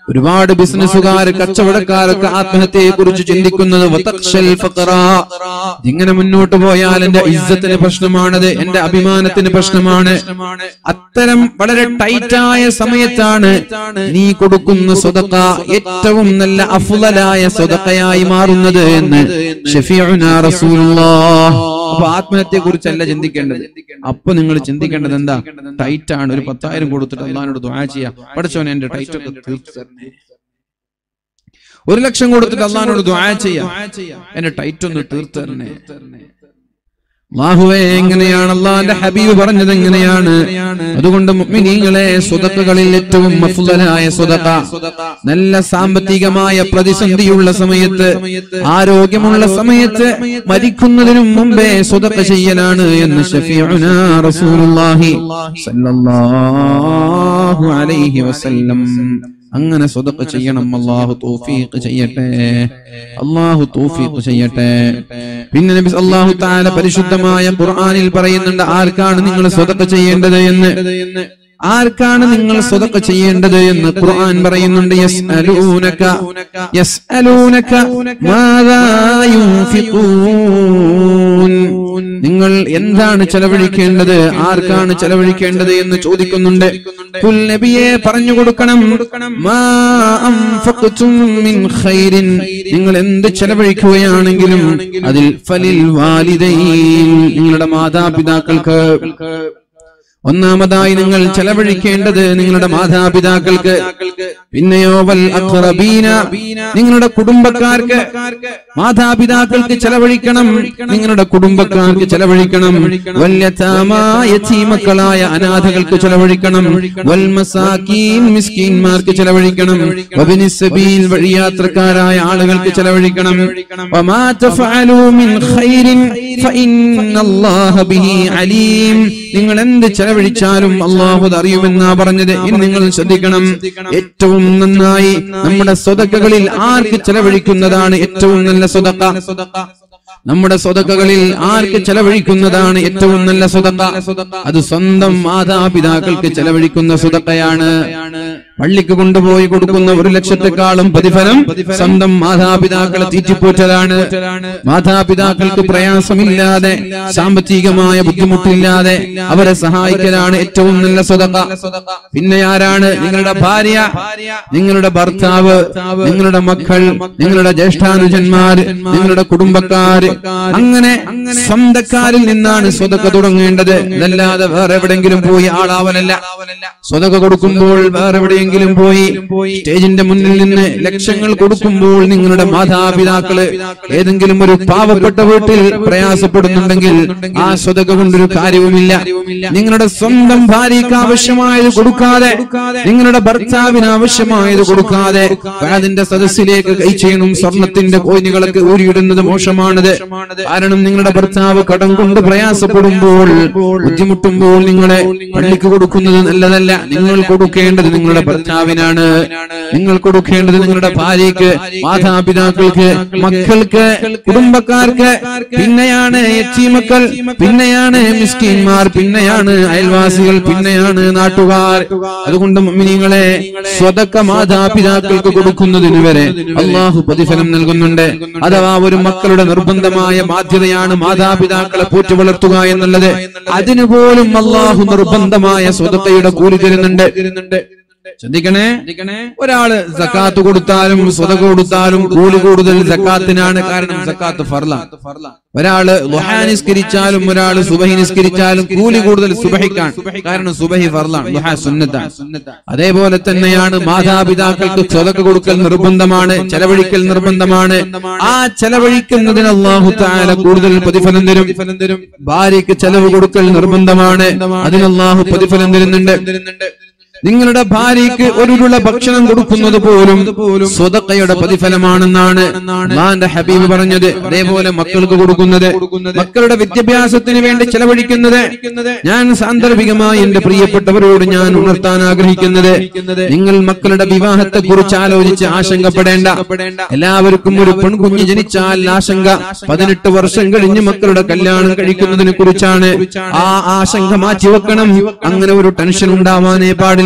ഒരുപാട് ബിസിനസ്സുകാർ കച്ചവടക്കാരൊക്കെ ആത്മഹത്യയെ കുറിച്ച് ചിന്തിക്കുന്നത് വതഖ്ശൽ ഫഖറ. ഇങ്ങനെ മുന്നോട്ട് പോയാൽ എന്റെ ഇജ്ജത്തിന് പ്രശ്നമാണത് എന്റെ അഭിമാനത്തിന് പ്രശ്നമാണ് അത്തരം വളരെ ടൈറ്റായ സമയത്താണ് നീ കൊടുക്കുന്ന സ്വതക്ക ഏറ്റവും നല്ല അഫുലലായ സ്വതക്കയായി മാറുന്നത് എന്ന് ഷഫീഉനാ റസൂലുള്ളാഹ് അപ്പൊ ആത്മഹത്യയെ കുറിച്ചല്ല ചിന്തിക്കേണ്ടത് അപ്പൊ നിങ്ങൾ ചിന്തിക്കേണ്ടത് എന്താ ടൈറ്റ് ആണ് ഒരു പത്തായിരം കൊടുത്തിട്ട് അള്ളഹാനോട് ദുആ ചെയ്യാം പഠിച്ചവനെ എന്റെ ടൈറ്റ് ഒക്കെ തീർത്തു തരണേ ഒരു ലക്ഷം കൊടുത്തിട്ട് അള്ളഹാനോട് ദുആ ചെയ്യാം എന്റെ ടൈറ്റ് ഒന്ന് തീർത്തു തരണേ അള്ളാഹുവേ എങ്ങനെയാണ് അള്ളാന്റെ ഹബീബ് പറഞ്ഞത് എങ്ങനെയാണ് അതുകൊണ്ട് മുഅ്മിനീങ്ങളെ സ്വതക്കകളിൽ ഏറ്റവും മഫ്ളലായ സ്വതക്ക നല്ല സാമ്പത്തികമായ പ്രതിസന്ധിയുള്ള സമയത്ത് ആരോഗ്യമുള്ള സമയത്ത് മരിക്കുന്നതിനു മുമ്പേ സ്വതക്ക ചെയ്യലാണ് എന്ന് ഷഫീഉനാ റസൂലുള്ളാഹി സല്ലല്ലാഹു അലൈഹി വസല്ലം അങ്ങനെ സ്വതക്ക ചെയ്യണം അള്ളാഹു തൗഫീഖ് ചെയ്യട്ടെ അള്ളാഹു തൗഫീഖ് ചെയ്യട്ടെ പിന്നെ നബി അള്ളാഹു താല പരിശുദ്ധമായ ഖുർആനിൽ പറയുന്നുണ്ട് ആർക്കാണ് നിങ്ങൾ സ്വതക്ക ചെയ്യേണ്ടത് എന്ന് ആർക്കാണ് നിങ്ങൾ സ്വതക്ക ചെയ്യേണ്ടത് എന്ന് ഖുർആൻ പറയുന്നുണ്ട് യസ്അലൂനക യസ്അലൂനക മാദാ യുൻഫിഖൂൻ നിങ്ങൾ എന്താണ് ചെലവഴിക്കേണ്ടത് ആർക്കാണ് ചെലവഴിക്കേണ്ടത് എന്ന് ചോദിക്കുന്നുണ്ട് കുൽ നബിയെ പറഞ്ഞു കൊടുക്കണം മാ അൻഫഖ്തും മിൻ ഖൈരിൻ നിങ്ങൾ എന്ത് ചെലവഴിക്കുകയാണെങ്കിലും അതിൽ ഫലിൽ വാലിദൈൻ നിങ്ങളുടെ മാതാപിതാക്കൾക്ക് ഒന്നാമതായി നിങ്ങൾ ചെലവഴിക്കേണ്ടത് നിങ്ങളുടെ മാതാപിതാക്കൾക്ക് പിന്നെയോ വൽ അഖ്റബീന നിങ്ങളുടെ കുടുംബക്കാർക്ക് മാതാപിതാക്കൾക്ക് ചെലവഴിക്കണം നിങ്ങളുടെ കുടുംബക്കാർക്ക് ചെലവഴിക്കണം യതീമക്കളായ അനാഥകൾക്ക് ചെലവഴിക്കണം വൽ മസാക്കീൻ മിസ്കീൻമാർക്ക് ചെലവഴിക്കണം വബിനി സബീൽ വഴിയാത്രക്കാരായ ആളുകൾക്ക് ചെലവഴിക്കണം വമാ തഫഅലൂ മിൻ ഖൈരിൻ ഫഇന്നല്ലാഹ ബിഹി അലീം നിങ്ങൾ എന്ത് ചെലവഴിച്ചാലും അള്ളാഹു അത് അറിയുമെന്നാ പറഞ്ഞത് ഇനി നിങ്ങൾ ശ്രദ്ധിക്കണം ഏറ്റവും നന്നായി നമ്മുടെ സ്വതക്കകളിൽ ആർക്ക് ചെലവഴിക്കുന്നതാണ് ഏറ്റവും നല്ല സ്വതക്ക നമ്മുടെ സ്വതക്കകളിൽ ആർക്ക് ചെലവഴിക്കുന്നതാണ് ഏറ്റവും നല്ല സ്വതക്ക അത് സ്വന്തം മാതാപിതാക്കൾക്ക് ചെലവഴിക്കുന്ന സ്വതക്കയാണ് പള്ളിക്ക് കൊണ്ടുപോയി കൊടുക്കുന്ന ഒരു ലക്ഷത്തെക്കാളും പ്രതിഫലം സ്വന്തം മാതാപിതാക്കളെ തീറ്റിപ്പോറ്റലാണ് മാതാപിതാക്കൾക്ക് പ്രയാസമില്ലാതെ സാമ്പത്തികമായ ബുദ്ധിമുട്ടില്ലാതെ അവരെ സഹായിക്കലാണ് ഏറ്റവും നല്ല സ്വതക്ക പിന്നെ ആരാണ് നിങ്ങളുടെ ഭാര്യ നിങ്ങളുടെ ഭർത്താവ് നിങ്ങളുടെ മക്കൾ നിങ്ങളുടെ ജ്യേഷ്ഠാനുജന്മാർ നിങ്ങളുടെ കുടുംബക്കാര് അങ്ങനെ സ്വന്തക്കാരിൽ നിന്നാണ് സ്വതക്ക തുടങ്ങേണ്ടത് അതല്ലാതെ വേറെ എവിടെങ്കിലും പോയി ആളാവലല്ല സ്വതക്ക കൊടുക്കുമ്പോൾ വേറെ എവിടെയെങ്കിലും പോയി സ്റ്റേജിന്റെ മുന്നിൽ നിന്ന് ലക്ഷങ്ങൾ കൊടുക്കുമ്പോൾ നിങ്ങളുടെ മാതാപിതാക്കള് ഏതെങ്കിലും ഒരു പാവപ്പെട്ട വീട്ടിൽ പ്രയാസപ്പെടുന്നുണ്ടെങ്കിൽ ആ സ്വതക്ക കൊണ്ടൊരു കാര്യവുമില്ല നിങ്ങളുടെ സ്വന്തം ഭാര്യയ്ക്ക് ആവശ്യമായത് കൊടുക്കാതെ നിങ്ങളുടെ ഭർത്താവിന് ആവശ്യമായത് കൊടുക്കാതെ അതിന്റെ സദസ്സിലേക്ക് കൈ ചെയ്യണം സ്വർണത്തിന്റെ കോയിനുകളൊക്കെ ഊരിയിടുന്നത് മോശമാണത് കാരണം നിങ്ങളുടെ ഭർത്താവ് കടം കൊണ്ട് പ്രയാസപ്പെടുമ്പോൾ ബുദ്ധിമുട്ടുമ്പോൾ നിങ്ങളെ പള്ളിക്ക് കൊടുക്കുന്നത് നല്ലതല്ല നിങ്ങൾ കൊടുക്കേണ്ടത് നിങ്ങളുടെ ഭർത്താവിനാണ് നിങ്ങൾ കൊടുക്കേണ്ടത് നിങ്ങളുടെ ഭാര്യയ്ക്ക് മാതാപിതാക്കൾക്ക് മക്കൾക്ക് കുടുംബക്കാർക്ക് പിന്നെയാണ് എച്ചീമക്കൾ പിന്നെയാണ് മിസ്കിന്മാർ പിന്നെയാണ് അയൽവാസികൾ പിന്നെയാണ് നാട്ടുകാർ അതുകൊണ്ട് നിങ്ങളെ സ്വതക്ക മാതാപിതാക്കൾക്ക് കൊടുക്കുന്നതിന് വരെ അള്ളാഹു പ്രതിഫലം നൽകുന്നുണ്ട് അഥവാ ഒരു മക്കളുടെ നിർബന്ധമായ ബാധ്യതയാണ് മാതാപിതാക്കളെ പോറ്റി വളർത്തുക എന്നുള്ളത് അതിനുപോലും അള്ളാഹു നിർബന്ധമായ സ്വതക്കയുടെ കൂലി തരുന്നുണ്ട് ശ്രദ്ധിക്കണേ ഒരാള് സക്കാത്ത് കൊടുത്താലും സ്വതക കൊടുത്താലും കൂലി കൂടുതൽ സക്കാത്തിനാണ് കാരണം സക്കാത്ത് ഫർലാണ് ഒരാള് ലുഹാ നിസ്കരിച്ചാലും ഒരാള് സുബഹി നിസ്കരിച്ചാലും കൂലി കൂടുതൽ സുബഹിക്കാണ് കാരണം സുബഹി ഫർലാണ് ലുഹാ സുന്നത്താണ് അതേപോലെ തന്നെയാണ് മാതാപിതാക്കൾക്ക് സ്വതക്ക കൊടുക്കൽ നിർബന്ധമാണ് ചെലവഴിക്കൽ നിർബന്ധമാണ് ആ ചെലവഴിക്കുന്നതിന് അള്ളാഹു താല കൂടുതൽ പ്രതിഫലം തരും ഭാര്യയ്ക്ക് ചെലവ് കൊടുക്കൽ നിർബന്ധമാണ് അതിന് അള്ളാഹു പ്രതിഫലം തരുന്നുണ്ട് നിങ്ങളുടെ ഭാര്യയ്ക്ക് ഒരുരുള ഭക്ഷണം കൊടുക്കുന്നത് പോലും സ്വതക്കയുടെ പ്രതിഫലമാണെന്നാണ് അള്ളാന്റെ ഹബീബ് പറഞ്ഞത് അതേപോലെ മക്കൾക്ക് കൊടുക്കുന്നത് മക്കളുടെ വിദ്യാഭ്യാസത്തിന് വേണ്ടി ചെലവഴിക്കുന്നത് ഞാൻ സാന്ദർഭികമായി എന്റെ പ്രിയപ്പെട്ടവരോട് ഞാൻ ഉണർത്താൻ ആഗ്രഹിക്കുന്നത് നിങ്ങൾ മക്കളുടെ വിവാഹത്തെ കുറിച്ച് ആലോചിച്ച് ആശങ്കപ്പെടേണ്ട എല്ലാവർക്കും ഒരു പെൺകുഞ്ഞ് ജനിച്ചാൽ ആശങ്ക പതിനെട്ട് വർഷം കഴിഞ്ഞ് മക്കളുടെ കല്യാണം കഴിക്കുന്നതിനെ കുറിച്ചാണ് ആ ആശങ്ക മാറ്റിവെക്കണം അങ്ങനെ ഒരു ടെൻഷൻ ഉണ്ടാവാനേ പാടില്ല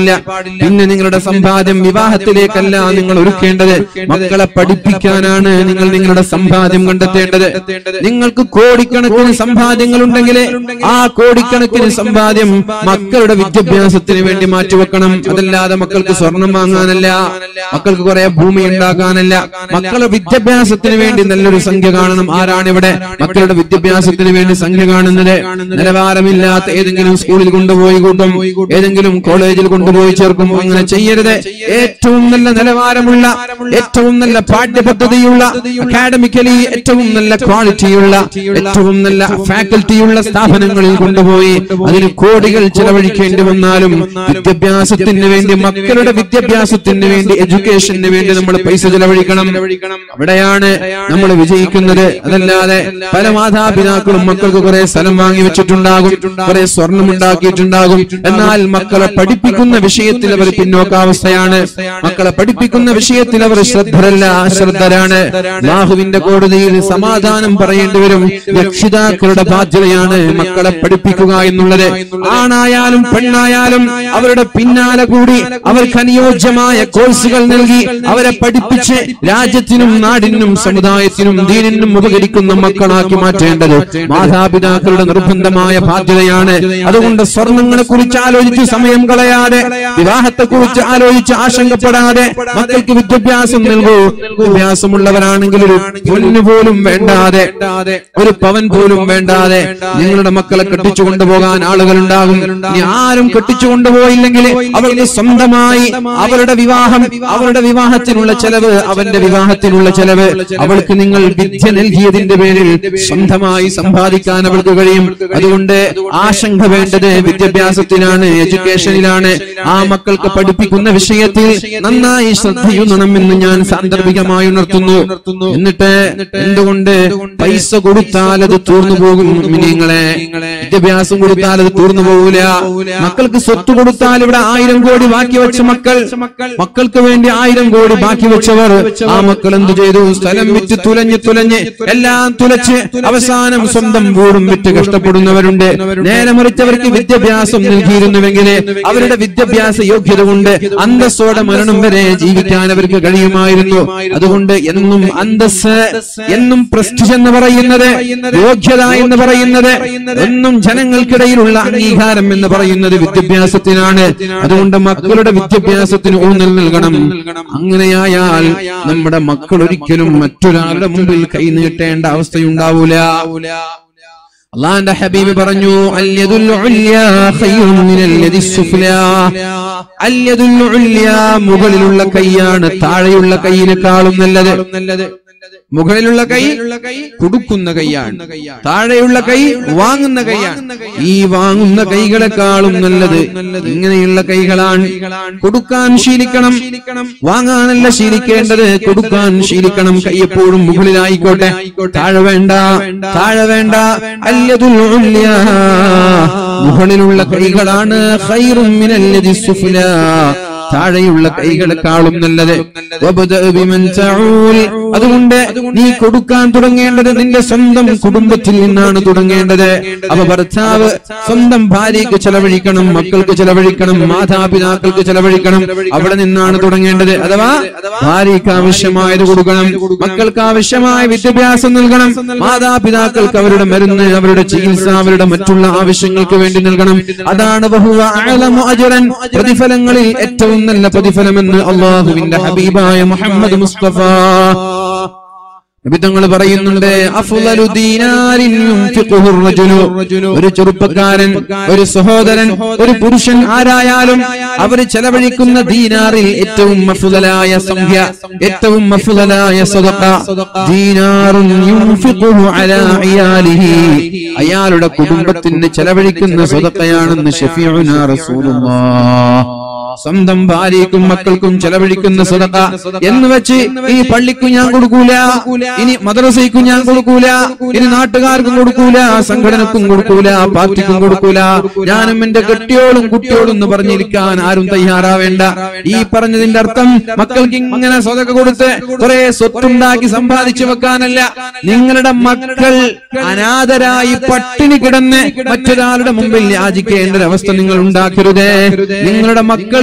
പിന്നെ നിങ്ങളുടെ സമ്പാദ്യം വിവാഹത്തിലേക്കല്ല നിങ്ങൾ ഒരുക്കേണ്ടത് മക്കളെ പഠിപ്പിക്കാനാണ് നിങ്ങൾ നിങ്ങളുടെ സമ്പാദ്യം കണ്ടെത്തേണ്ടത് നിങ്ങൾക്ക് കോടിക്കണക്കിന് സമ്പാദ്യങ്ങൾ ഉണ്ടെങ്കിൽ ആ കോടിക്കണക്കിന് സമ്പാദ്യം മക്കളുടെ വിദ്യാഭ്യാസത്തിന് വേണ്ടി മാറ്റിവെക്കണം അതല്ലാതെ മക്കൾക്ക് സ്വർണം വാങ്ങാനല്ല മക്കൾക്ക് കുറെ ഭൂമി ഉണ്ടാക്കാനല്ല മക്കളുടെ വിദ്യാഭ്യാസത്തിന് വേണ്ടി നല്ലൊരു സംഖ്യ കാണണം ആരാണ് ഇവിടെ മക്കളുടെ വിദ്യാഭ്യാസത്തിന് വേണ്ടി സംഖ്യ കാണുന്നത് നിലവാരമില്ലാത്ത ഏതെങ്കിലും സ്കൂളിൽ കൊണ്ടുപോയി കൂട്ടും ഏതെങ്കിലും കോളേജിൽ കൊണ്ടുപോയി ചേർക്കും അങ്ങനെ ചെയ്യരുത് ഏറ്റവും നല്ല നിലവാരമുള്ള ഏറ്റവും നല്ല പാഠ്യപദ്ധതിയുള്ള അക്കാഡമിക്കലി ഏറ്റവും നല്ല ക്വാളിറ്റിയുള്ള ഏറ്റവും നല്ല ഫാക്കൽറ്റിയുള്ള സ്ഥാപനങ്ങളിൽ കൊണ്ടുപോയി അതിന് കോടികൾ ചെലവഴിക്കേണ്ടി വന്നാലും വിദ്യാഭ്യാസത്തിന് വേണ്ടി മക്കളുടെ വിദ്യാഭ്യാസത്തിന് വേണ്ടി എഡ്യൂക്കേഷന് വേണ്ടി നമ്മൾ പൈസ ചെലവഴിക്കണം അവിടെയാണ് നമ്മൾ വിജയിക്കുന്നത് അതല്ലാതെ പല മാതാപിതാക്കളും മക്കൾക്ക് കുറെ സ്ഥലം വാങ്ങി വെച്ചിട്ടുണ്ടാകും കുറെ സ്വർണം ഉണ്ടാക്കിയിട്ടുണ്ടാകും എന്നാൽ മക്കളെ പഠിപ്പിക്കുന്ന വിഷയത്തിൽ അവർ പിന്നോക്കാവസ്ഥയാണ് മക്കളെ പഠിപ്പിക്കുന്ന വിഷയത്തിൽ അവർ ശ്രദ്ധരല്ല അശ്രദ്ധരാണ് ബാഹുവിന്റെ കോടതിയിൽ സമാധാനം പറയേണ്ടി വരും രക്ഷിതാക്കളുടെ ബാധ്യതയാണ് മക്കളെ പഠിപ്പിക്കുക എന്നുള്ളത് ആണായാലും പെണ്ണായാലും അവരുടെ പിന്നാലെ കൂടി അവർക്ക് അനുയോജ്യമായ കോഴ്സുകൾ നൽകി അവരെ പഠിപ്പിച്ച് രാജ്യത്തിനും നാടിനും സമുദായത്തിനും ദീനിനും ഉപകരിക്കുന്ന മക്കളാക്കി മാറ്റേണ്ടത് മാതാപിതാക്കളുടെ നിർബന്ധമായ ബാധ്യതയാണ് അതുകൊണ്ട് സ്വർണങ്ങളെ കുറിച്ച് ആലോചിച്ച് സമയം കളയാതെ വിവാഹത്തെ കുറിച്ച് ആലോചിച്ച് ആശങ്കപ്പെടാതെ മക്കൾക്ക് വിദ്യാഭ്യാസം നൽകൂ വിദ്യാഭ്യാസമുള്ളവരാണെങ്കിൽ ഒരു പൊന്നു പോലും വേണ്ടാതെ ഒരു പവൻ പോലും വേണ്ടാതെ നിങ്ങളുടെ മക്കളെ കെട്ടിച്ചു കൊണ്ടുപോകാൻ ആളുകൾ ഉണ്ടാകും ഇനി ആരും കെട്ടിച്ചു കൊണ്ടുപോയില്ലെങ്കിൽ അവർക്ക് സ്വന്തമായി അവരുടെ വിവാഹം അവരുടെ വിവാഹത്തിനുള്ള ചെലവ് അവന്റെ വിവാഹത്തിനുള്ള ചെലവ് അവൾക്ക് നിങ്ങൾ വിദ്യ നൽകിയതിന്റെ പേരിൽ സ്വന്തമായി സമ്പാദിക്കാൻ അവൾക്ക് കഴിയും അതുകൊണ്ട് ആശങ്ക വേണ്ടത് വിദ്യാഭ്യാസത്തിനാണ് എഡ്യൂക്കേഷനിലാണ് ആ മക്കൾക്ക് പഠിപ്പിക്കുന്ന വിഷയത്തിൽ നന്നായി ശ്രദ്ധയുണമെന്ന് ഞാൻ സാന്ദർഭികമായി ഉണർത്തുന്നു എന്നിട്ട് എന്തുകൊണ്ട് പൈസ കൊടുത്താൽ അത് തീർന്നു പോകും നിങ്ങളെ വിദ്യാഭ്യാസം കൊടുത്താൽ അത് തീർന്നു പോകൂല മക്കൾക്ക് സ്വത്ത് കൊടുത്താൽ ഇവിടെ ആയിരം കോടി ബാക്കി വെച്ച മക്കൾ മക്കൾക്ക് വേണ്ടി ആയിരം കോടി ബാക്കി വെച്ചവർ ആ മക്കൾ എന്ത് ചെയ്തു സ്ഥലം വിറ്റ് തുലഞ്ഞ് തുലഞ്ഞ് എല്ലാം തുലച്ച് അവസാനം സ്വന്തം വീടും വിറ്റ് കഷ്ടപ്പെടുന്നവരുണ്ട് നേരെ മറിച്ചവർക്ക് വിദ്യാഭ്യാസം നൽകിയിരുന്നുവെങ്കിൽ അവരുടെ വിദ്യാഭ്യാസ യോഗ്യത കൊണ്ട് അന്തസ്സോടെ മരണം വരെ ജീവിക്കാൻ അവർക്ക് കഴിയുമായിരുന്നു അതുകൊണ്ട് എന്നും അന്തസ് എന്നും പ്രസ്റ്റിജ് എന്ന് പറയുന്നത് യോഗ്യത എന്ന് പറയുന്നത് എന്നും ജനങ്ങൾക്കിടയിലുള്ള അംഗീകാരം എന്ന് പറയുന്നത് വിദ്യാഭ്യാസത്തിനാണ് അതുകൊണ്ട് മക്കളുടെ വിദ്യാഭ്യാസത്തിന് ഊന്നൽ നൽകണം അങ്ങനെയായാൽ നമ്മുടെ മക്കൾ ഒരിക്കലും മറ്റൊരാളുടെ മുമ്പിൽ കൈ നീട്ടേണ്ട അവസ്ഥയുണ്ടാവൂല അള്ളാന്റെ ഹബീബ് പറഞ്ഞു അല്യദുൽ ഉല്യാ ഖൈറുൻ മിനൽ യദി സുഫ്ലാ അല്യദുൽ ഉല്യാ മുകളിലുള്ള കൈയാണ് താഴെയുള്ള കൈയിനേക്കാളും നല്ലത് മുകളിലുള്ള കൈ കൊടുക്കുന്ന കൈയാണ് താഴെയുള്ള കൈ വാങ്ങുന്ന കൈയാണ് ഈ വാങ്ങുന്ന കൈകളെക്കാളും നല്ലത് ഇങ്ങനെയുള്ള കൈകളാണ് കൊടുക്കാൻ ശീലിക്കണം വാങ്ങാനല്ല ശീലിക്കേണ്ടത് കൊടുക്കാൻ ശീലിക്കണം കൈ എപ്പോഴും മുകളിലായിക്കോട്ടെ താഴെ വേണ്ട താഴെ വേണ്ട അല്ലതുൽ ഉല്യാ. മുകളിലുള്ള കൈകളാണ് ഖൈറും മിനല്ലദി സുഫ്ലാ താഴെയുള്ള കൈകളെക്കാളും നല്ലത് വബ്ദഅ ബിമൻ തഊൽ. അതുകൊണ്ട് നീ കൊടുക്കാൻ തുടങ്ങേണ്ടത് നിന്റെ സ്വന്തം കുടുംബത്തിൽ നിന്നാണ് തുടങ്ങേണ്ടത് അപ്പൊ ഭർത്താവ് സ്വന്തം ഭാര്യയ്ക്ക് ചെലവഴിക്കണം മക്കൾക്ക് ചെലവഴിക്കണം മാതാപിതാക്കൾക്ക് ചെലവഴിക്കണം അവിടെ നിന്നാണ് തുടങ്ങേണ്ടത് അഥവാ ഭാര്യയ്ക്ക് ആവശ്യമായത് കൊടുക്കണം മക്കൾക്ക് ആവശ്യമായ വിദ്യാഭ്യാസം നൽകണം മാതാപിതാക്കൾക്ക് അവരുടെ മരുന്ന് അവരുടെ ചികിത്സ അവരുടെ മറ്റുള്ള ആവശ്യങ്ങൾക്ക് വേണ്ടി നൽകണം അതാണ് ബഹുവ അഅലമു അജ്റൻ പ്രതിഫലങ്ങളിൽ ഏറ്റവും നല്ല പ്രതിഫലമെന്ന് അള്ളാഹുവിന്റെ ഹബീബായ മുഹമ്മദ് മുസ്തഫ തങ്ങൾ പറയുന്നുണ്ട് അഫ്ളലു ദീനാരിൻ യുൻഫിഖുഹു റജുലു ഒരു ചെറുപ്പക്കാരൻ ഒരു സഹോദരൻ ഒരു പുരുഷൻ ആരായാലും അവർ ചെലവഴിക്കുന്ന ദീനാറിൽ ഏറ്റവും മഫ്ളലായ സംഖ്യ ഏറ്റവും മഫ്ളലായ സദഖ ദീനാറുൻ യുൻഫിഖുഹു അലാ ഇയാലിഹി അയാളുടെ കുടുംബത്തിന് ചെലവഴിക്കുന്ന സദഖയാണെന്ന് ഷഫീഉനാ റസൂലുള്ളാഹ് സ്വന്തം ഭാര്യയ്ക്കും മക്കൾക്കും ചെലവഴിക്കുന്ന സ്വതക്ക എന്ന് വെച്ച് ഈ പള്ളിക്കും ഞാൻ കൊടുക്കൂല ഇനി മദ്രസയ്ക്കും ഞാൻ കൊടുക്കൂല ഇനി നാട്ടുകാർക്കും കൊടുക്കൂല സംഘടനക്കും കൊടുക്കൂല പാർട്ടിക്കും കൊടുക്കൂല ഞാനും എന്റെ കെട്ടിയോളും കുട്ടിയോളും എന്ന് പറഞ്ഞിരിക്കാൻ ആരും തയ്യാറാവേണ്ട ഈ പറഞ്ഞതിന്റെ അർത്ഥം മക്കൾക്ക് ഇങ്ങനെ സ്വതക്ക കൊടുത്ത് കുറെ സ്വത്തുണ്ടാക്കി സമ്പാദിച്ചു വെക്കാനല്ല നിങ്ങളുടെ മക്കൾ അനാഥരായി പട്ടിണി കിടന്ന് മറ്റൊരാളുടെ മുമ്പിൽ യാചിക്കേണ്ട ഒരു അവസ്ഥ നിങ്ങൾ ഉണ്ടാക്കരുതേ നിങ്ങളുടെ മക്കൾക്ക്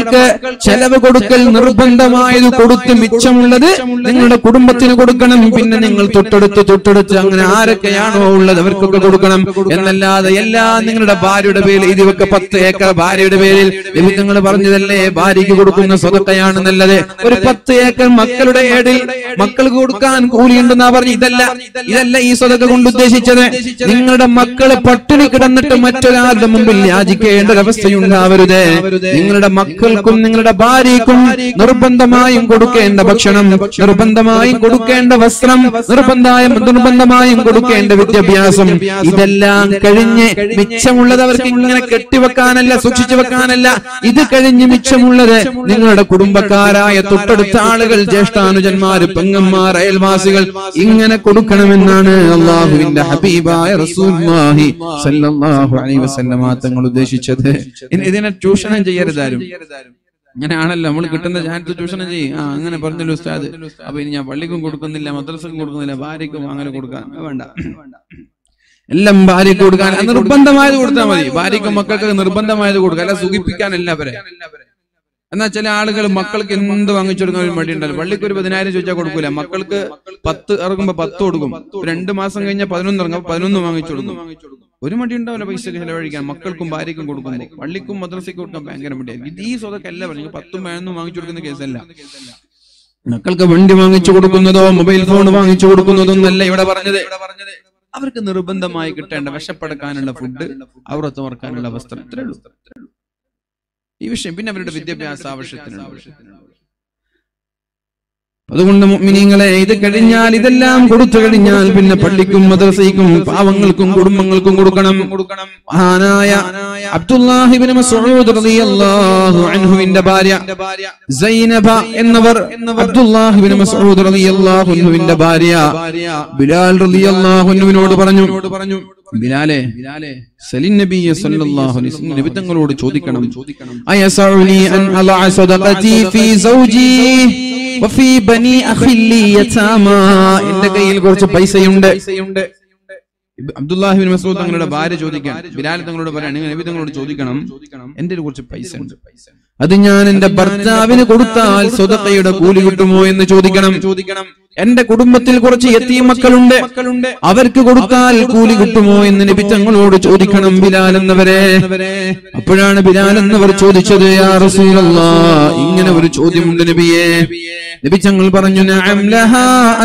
മക്കൾക്ക് ചെലവ് കൊടുക്കൽ നിർബന്ധമായത് കൊടുത്ത് മിച്ചമുള്ളത് നിങ്ങളുടെ കുടുംബത്തിന് കൊടുക്കണം പിന്നെ നിങ്ങൾ തൊട്ടടുത്ത് തൊട്ടടുത്ത് അങ്ങനെ ആരൊക്കെയാണോ ഉള്ളത് അവർക്കൊക്കെ കൊടുക്കണം എന്നല്ലാതെ എല്ലാം നിങ്ങളുടെ ഭാര്യയുടെ പേരിൽ ഇതിവൊക്കെ പത്ത് ഏക്കർ ഭാര്യയുടെ പേരിൽ നിങ്ങൾ പറഞ്ഞതല്ലേ ഭാര്യയ്ക്ക് കൊടുക്കുന്ന സ്വതക്കയാണ് നല്ലത് ഒരു പത്ത് ഏക്കർ മക്കളുടെ ഏടിൽ മക്കൾക്ക് കൊടുക്കാൻ കൂലിയുണ്ടെന്നാ പറഞ്ഞു ഇതല്ല ഇതല്ല ഈ സ്വതക്ക കൊണ്ട് ഉദ്ദേശിച്ചത് നിങ്ങളുടെ മക്കള് പട്ടിണി കിടന്നിട്ട് മറ്റൊരാളുടെ മുമ്പിൽ യാചിക്കേണ്ട ഒരവസ്ഥയുണ്ടാവരുത് നിങ്ങളുടെ മക്കൾക്കും നിങ്ങളുടെ ഭാര്യയ്ക്കും നിർബന്ധമായും കൊടുക്കേണ്ട ഭക്ഷണം നിർബന്ധമായും കൊടുക്കേണ്ട വസ്ത്രം നിർബന്ധമായും നിർബന്ധമായും കൊടുക്കേണ്ട വിദ്യാഭ്യാസം ഇതെല്ലാം കഴിഞ്ഞ് മിച്ചമുള്ളത് അവർക്ക് ഇങ്ങനെ കെട്ടിവെക്കാനല്ല സൂക്ഷിച്ചു വെക്കാനല്ല ഇത് കഴിഞ്ഞ് മിച്ചമുള്ളത് നിങ്ങളുടെ കുടുംബക്കാരായ തൊട്ടടുത്ത ആളുകൾ ജ്യേഷ്ഠാനുജന്മാര് പെങ്ങന്മാർ അയൽവാസികൾ ഇങ്ങനെ കൊടുക്കണമെന്നാണ് അള്ളാഹുവിന്റെ ഹബീബായ റസൂലുള്ളാഹി സല്ലല്ലാഹു അലൈഹി വസല്ലമ തങ്ങൾ ഉദ്ദേശിച്ചത് ഇനി ഇതിനെ ചൂഷണം ചെയ്യരുതാരും അങ്ങനെയാണല്ലോ നമ്മൾ കിട്ടുന്ന ചാൻസ് ചൂഷണം ചെയ്യും ആ അങ്ങനെ പറഞ്ഞല്ലോ ഉസ്താദ് അപ്പൊ ഇനി ഞാൻ പള്ളിക്കും കൊടുക്കുന്നില്ല മദ്രസക്കും കൊടുക്കുന്നില്ല ഭാര്യക്കും അങ്ങനെ കൊടുക്കാൻ വേണ്ട എല്ലാം ഭാര്യക്ക് കൊടുക്കാൻ അത് നിർബന്ധമായത് കൊടുത്താൽ മതി ഭാര്യക്കും മക്കൾക്ക് നിർബന്ധമായത് കൊടുക്കുക അല്ല സുഖിപ്പിക്കാനല്ല അവരെ എന്നാ ചില ആളുകൾ മക്കൾക്ക് എന്ത് വാങ്ങിച്ചു കൊടുക്കാൻ ഒരു മടി ഉണ്ടല്ലോ പള്ളിക്ക് ഒരു പതിനായിരം ചോദിച്ചാൽ കൊടുക്കൂല മക്കൾക്ക് പത്ത് ഇറങ്ങുമ്പോ പത്ത് കൊടുക്കും രണ്ട് മാസം കഴിഞ്ഞാൽ പതിനൊന്ന് ഇറങ്ങും പതിനൊന്ന് വാങ്ങിച്ചു കൊടുക്കും ഒരു മടി ഉണ്ടാവില്ല പൈസ ചെലവഴിക്കാൻ മക്കൾക്കും ഭാര്യക്കും കൊടുക്കുമ്പോൾ പള്ളിക്കും മദ്രസയ്ക്കും കൊടുക്കാൻ ഭയങ്കര മടിയായിരിക്കും ഇത് ഈ സ്വതൊക്കെ പറഞ്ഞു പത്തും പതിനൊന്നും വാങ്ങിച്ചു കൊടുക്കുന്ന കേസല്ല മക്കൾക്ക് വണ്ടി വാങ്ങിച്ചു കൊടുക്കുന്നതോ മൊബൈൽ ഫോൺ വാങ്ങിച്ചു കൊടുക്കുന്നതൊന്നല്ല ഇവിടെ പറഞ്ഞത് അവർക്ക് നിർബന്ധമായി കിട്ടേണ്ട വിശപ്പെടുക്കാനുള്ള ഫുഡ് അവർ തുറക്കാനുള്ള വസ്ത്രം ഇത്രേ ഉള്ളൂ ഈ വിഷയം പിന്നെ അവരുടെ വിദ്യാഭ്യാസ ആവശ്യത്തിനുള്ള അതുകൊണ്ട് മുഅ്മിനീങ്ങളെ ഇത് കഴിഞ്ഞാൽ ഇതെല്ലാം കൊടുത്തു കഴിഞ്ഞാൽ പിന്നെ പള്ളിക്കും മദ്രസയ്ക്കും പാവങ്ങൾക്കും കുടുംബങ്ങൾക്കും കൊടുക്കണം കൊടുക്കണം മഹാനായ അബ്ദുല്ലാഹിബിൻ മസ്ഊദ് റളിയല്ലാഹു അൻഹുവിന്റെ ഭാര്യ സൈനബ എന്നവർ അബ്ദുല്ലാഹിബിൻ മസ്ഊദ് റളിയല്ലാഹു അൻഹുവിന്റെ ഭാര്യ ബിലാൽ റളിയല്ലാഹു അൻഹുവിനോട് പറഞ്ഞു പറഞ്ഞു ബിലാലെ സലിൻ നബിയെ സല്ലല്ലാഹു അലൈഹി വസല്ലം നബി തങ്ങളോട് ചോദിക്കണം അയസഉനി അൻ അലഅ സദഖതി ഫീ സൗജി വഫീ ബനി അഖില്ലി യതാമ എന്റെ കയ്യിൽ കുറച്ച് പൈസയുണ്ട് അബ്ദുല്ലാഹിബിൻ മസൂദ് തങ്ങളുടെ ഭാര്യ ചോദിക്കാൻ ബിലാൽ തങ്ങളോട് പറയാൻ നിങ്ങൾ നബി തങ്ങളോട് ചോദിക്കണം എന്റെ കയ്യിൽ കുറച്ച് പൈസ ഉണ്ട് അത് ഞാൻ എന്റെ ഭർത്താവിന് കൊടുത്താൽ സ്വതക്കയുടെ കൂലി കിട്ടുമോ എന്ന് ചോദിക്കണം ചോദിക്കണം എന്റെ കുടുംബത്തിൽ കുറച്ച് എത്തിയ മക്കളുണ്ട് അവർക്ക് കൊടുത്താൽ കൂലി കിട്ടുമോ എന്ന് നബി തങ്ങളോട് ചോദിക്കണം ബിലാൽ എന്നവരെ അപ്പോഴാണ് ബിലാൽ എന്നവർ ചോദിച്ചത് യാ റസൂലല്ലാ ഇങ്ങനെ ഒരു ചോദ്യമുണ്ട് നബിയെ നബി തങ്ങൾ പറഞ്ഞു നഅം ലഹാ